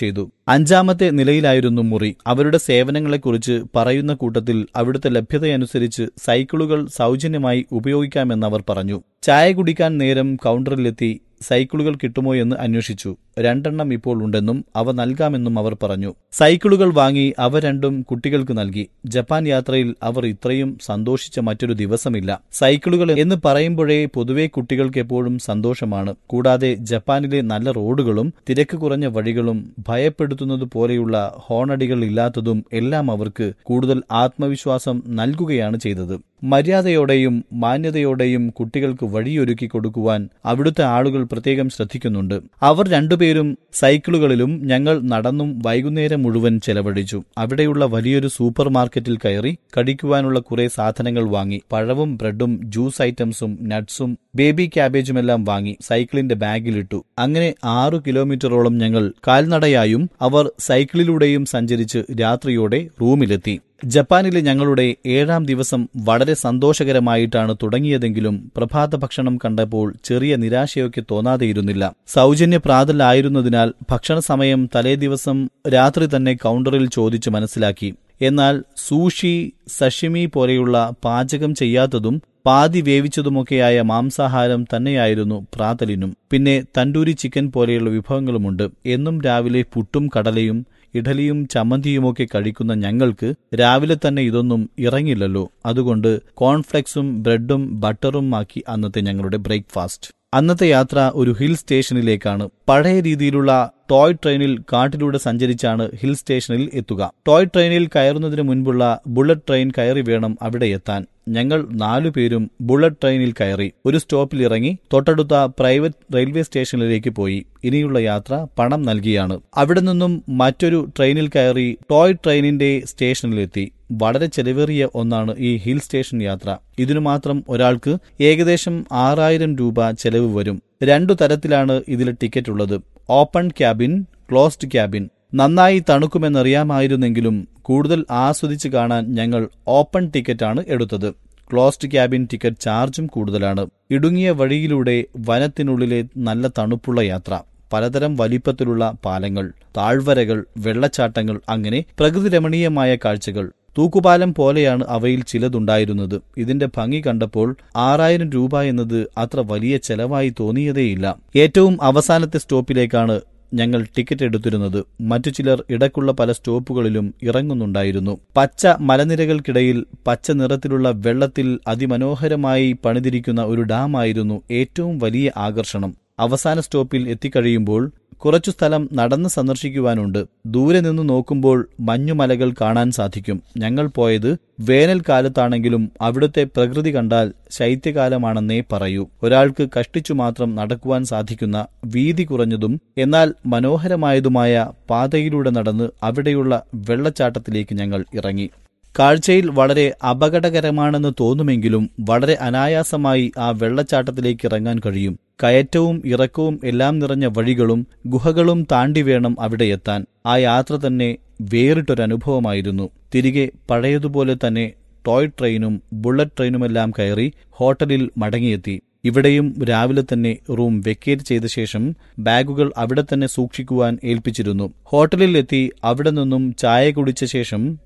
അഞ്ചാമത്തെ നിലയിലായിരുന്നു മുറി അവരുടെ സേവനങ്ങളെക്കുറിച്ച് പറയുന്ന കൂട്ടത്തിൽ അവിടുത്തെ ലഭ്യതയനുസരിച്ച് സൈക്കിളുകൾ സൗജന്യമായി ഉപയോഗിക്കാമെന്ന് അവർ പറഞ്ഞു ചായ കുടിക്കാൻ നേരം കൗണ്ടറിലെത്തി സൈക്കിളുകൾ കിട്ടുമോ എന്ന് അന്വേഷിച്ചു രണ്ടെണ്ണം ഇപ്പോൾ ഉണ്ടെന്നും അവ നൽകാമെന്നും അവർ പറഞ്ഞു സൈക്കിളുകൾ വാങ്ങി അവ രണ്ടും കുട്ടികൾക്ക് നൽകി ജപ്പാൻ യാത്രയിൽ അവർ ഇത്രയും സന്തോഷിച്ച മറ്റൊരു ദിവസമില്ല സൈക്കിളുകൾ എന്ന് പറയുമ്പോഴേ പൊതുവെ കുട്ടികൾക്ക് എപ്പോഴും സന്തോഷമാണ് കൂടാതെ ജപ്പാനിലെ നല്ല റോഡുകളും തിരക്ക് കുറഞ്ഞ വഴികളും ഭയപ്പെടുത്തുന്നത് പോലെയുള്ള ഹോണടികൾ ഇല്ലാത്തതും എല്ലാം അവർക്ക് കൂടുതൽ ആത്മവിശ്വാസം നൽകുകയാണ് ചെയ്തത് മര്യാദയോടെയും മാന്യതയോടെയും കുട്ടികൾക്ക് വഴിയൊരുക്കി കൊടുക്കുവാൻ അവിടുത്തെ ആളുകൾ പ്രത്യേകം ശ്രദ്ധിക്കുന്നുണ്ട് അവർ രണ്ടുപേരും സൈക്കിളുകളിലും ഞങ്ങൾ നടന്നും വൈകുന്നേരം മുഴുവൻ ചെലവഴിച്ചു അവിടെയുള്ള വലിയൊരു സൂപ്പർ മാർക്കറ്റിൽ കയറി കടിക്കുവാനുള്ള കുറെ സാധനങ്ങൾ വാങ്ങി പഴവും ബ്രെഡും ജ്യൂസ് ഐറ്റംസും നട്ട്സും ബേബി ക്യാബേജുമെല്ലാം വാങ്ങി സൈക്കിളിന്റെ ബാഗിലിട്ടു അങ്ങനെ ആറു കിലോമീറ്ററോളം ഞങ്ങൾ കാൽനടയായും അവർ സൈക്കിളിലൂടെയും സഞ്ചരിച്ച് രാത്രിയോടെ റൂമിലെത്തി ജപ്പാനിലെ ഞങ്ങളുടെ ഏഴാം ദിവസം വളരെ സന്തോഷകരമായിട്ടാണ് തുടങ്ങിയതെങ്കിലും പ്രഭാത ഭക്ഷണം കണ്ടപ്പോൾ ചെറിയ നിരാശയൊക്കെ തോന്നാതെയിരുന്നില്ല സൗജന്യ പ്രാതലായിരുന്നതിനാൽ ഭക്ഷണ സമയം തലേ ദിവസം രാത്രി തന്നെ കൗണ്ടറിൽ ചോദിച്ചു മനസ്സിലാക്കി എന്നാൽ സൂഷി സഷിമി പോലെയുള്ള പാചകം ചെയ്യാത്തതും പാതി വേവിച്ചതുമൊക്കെയായ മാംസാഹാരം തന്നെയായിരുന്നു പ്രാതലിനും പിന്നെ തണ്ടൂരി ചിക്കൻ പോലെയുള്ള വിഭവങ്ങളുമുണ്ട് എന്നും രാവിലെ പുട്ടും കടലയും ഇഡലിയും ചമ്മന്തിയുമൊക്കെ കഴിക്കുന്ന ഞങ്ങൾക്ക് രാവിലെ തന്നെ ഇതൊന്നും ഇറങ്ങില്ലല്ലോ അതുകൊണ്ട് കോൺഫ്ലെക്സും ബ്രെഡും ബട്ടറും ആക്കി അന്നത്തെ ഞങ്ങളുടെ ബ്രേക്ക്ഫാസ്റ്റ് അന്നത്തെ യാത്ര ഒരു ഹിൽ സ്റ്റേഷനിലേക്കാണ് പഴയ രീതിയിലുള്ള ടോയ് ട്രെയിനിൽ കാട്ടിലൂടെ സഞ്ചരിച്ചാണ് ഹിൽ സ്റ്റേഷനിൽ എത്തുക ടോയ് ട്രെയിനിൽ കയറുന്നതിന് മുൻപുള്ള ബുള്ളറ്റ് ട്രെയിൻ കയറി വേണം അവിടെ എത്താൻ ഞങ്ങൾ നാലുപേരും ബുള്ളറ്റ് ട്രെയിനിൽ കയറി ഒരു സ്റ്റോപ്പിൽ ഇറങ്ങി തൊട്ടടുത്ത പ്രൈവറ്റ് റെയിൽവേ സ്റ്റേഷനിലേക്ക് പോയി ഇനിയുള്ള യാത്ര പണം നൽകിയാണ് അവിടെ നിന്നും മറ്റൊരു ട്രെയിനിൽ കയറി ടോയ് ട്രെയിനിന്റെ സ്റ്റേഷനിലെത്തി വളരെ ചെലവേറിയ ഒന്നാണ് ഈ ഹിൽ സ്റ്റേഷൻ യാത്ര ഇതിനു മാത്രം ഒരാൾക്ക് ഏകദേശം ആറായിരം രൂപ ചെലവ് വരും രണ്ടു തരത്തിലാണ് ഇതിൽ ടിക്കറ്റ് ഉള്ളത് ഓപ്പൺ ക്യാബിൻ ക്ലോസ്ഡ് ക്യാബിൻ നന്നായി തണുക്കുമെന്നറിയാമായിരുന്നെങ്കിലും കൂടുതൽ ആസ്വദിച്ച് കാണാൻ ഞങ്ങൾ ഓപ്പൺ ടിക്കറ്റാണ് എടുത്തത് ക്ലോസ്ഡ് ക്യാബിൻ ടിക്കറ്റ് ചാർജും കൂടുതലാണ് ഇടുങ്ങിയ വഴിയിലൂടെ വനത്തിനുള്ളിലെ നല്ല തണുപ്പുള്ള യാത്ര പലതരം വലിപ്പത്തിലുള്ള പാലങ്ങൾ താഴ്വരകൾ വെള്ളച്ചാട്ടങ്ങൾ അങ്ങനെ പ്രകൃതിരമണീയമായ കാഴ്ചകൾ തൂക്കുപാലം പോലെയാണ് അവയിൽ ചിലതുണ്ടായിരുന്നത് ഇതിന്റെ ഭംഗി കണ്ടപ്പോൾ ആറായിരം രൂപ എന്നത് അത്ര വലിയ ചെലവായി തോന്നിയതേയില്ല ഏറ്റവും അവസാനത്തെ സ്റ്റോപ്പിലേക്കാണ് ഞങ്ങൾ ടിക്കറ്റ് എടുത്തിരുന്നത് മറ്റു ചിലർ ഇടക്കുള്ള പല സ്റ്റോപ്പുകളിലും ഇറങ്ങുന്നുണ്ടായിരുന്നു പച്ച മലനിരകൾക്കിടയിൽ പച്ച നിറത്തിലുള്ള വെള്ളത്തിൽ അതിമനോഹരമായി പണിതിരിക്കുന്ന ഒരു ഡാമായിരുന്നു ഏറ്റവും വലിയ ആകർഷണം അവസാന സ്റ്റോപ്പിൽ എത്തിക്കഴിയുമ്പോൾ കുറച്ചു സ്ഥലം നടന്ന് സന്ദർശിക്കുവാനുണ്ട് ദൂരെ നിന്ന് നോക്കുമ്പോൾ മഞ്ഞുമലകൾ കാണാൻ സാധിക്കും ഞങ്ങൾ പോയത് വേനൽക്കാലത്താണെങ്കിലും അവിടുത്തെ പ്രകൃതി കണ്ടാൽ ശൈത്യകാലമാണെന്നേ പറയൂ ഒരാൾക്ക് കഷ്ടിച്ചു മാത്രം നടക്കുവാൻ സാധിക്കുന്ന വീതി കുറഞ്ഞതും എന്നാൽ മനോഹരമായതുമായ പാതയിലൂടെ നടന്ന് അവിടെയുള്ള വെള്ളച്ചാട്ടത്തിലേക്ക് ഞങ്ങൾ ഇറങ്ങി കാഴ്ചയിൽ വളരെ അപകടകരമാണെന്ന് തോന്നുമെങ്കിലും വളരെ അനായാസമായി ആ വെള്ളച്ചാട്ടത്തിലേക്ക് ഇറങ്ങാൻ കഴിയും കയറ്റവും ഇറക്കവും എല്ലാം നിറഞ്ഞ വഴികളും ഗുഹകളും താണ്ടി വേണം അവിടെ എത്താൻ ആ യാത്ര തന്നെ വേറിട്ടൊരനുഭവമായിരുന്നു തിരികെ പഴയതുപോലെ തന്നെ ടോയ് ട്രെയിനും ബുള്ളറ്റ് ട്രെയിനുമെല്ലാം കയറി ഹോട്ടലിൽ മടങ്ങിയെത്തി ഇവിടെയും രാവിലെ തന്നെ റൂം വെക്കേറ്റ് ചെയ്ത ശേഷം ബാഗുകൾ അവിടെ തന്നെ സൂക്ഷിക്കുവാൻ ഏൽപ്പിച്ചിരുന്നു ഹോട്ടലിൽ എത്തി അവിടെ നിന്നും ചായ കുടിച്ച ശേഷം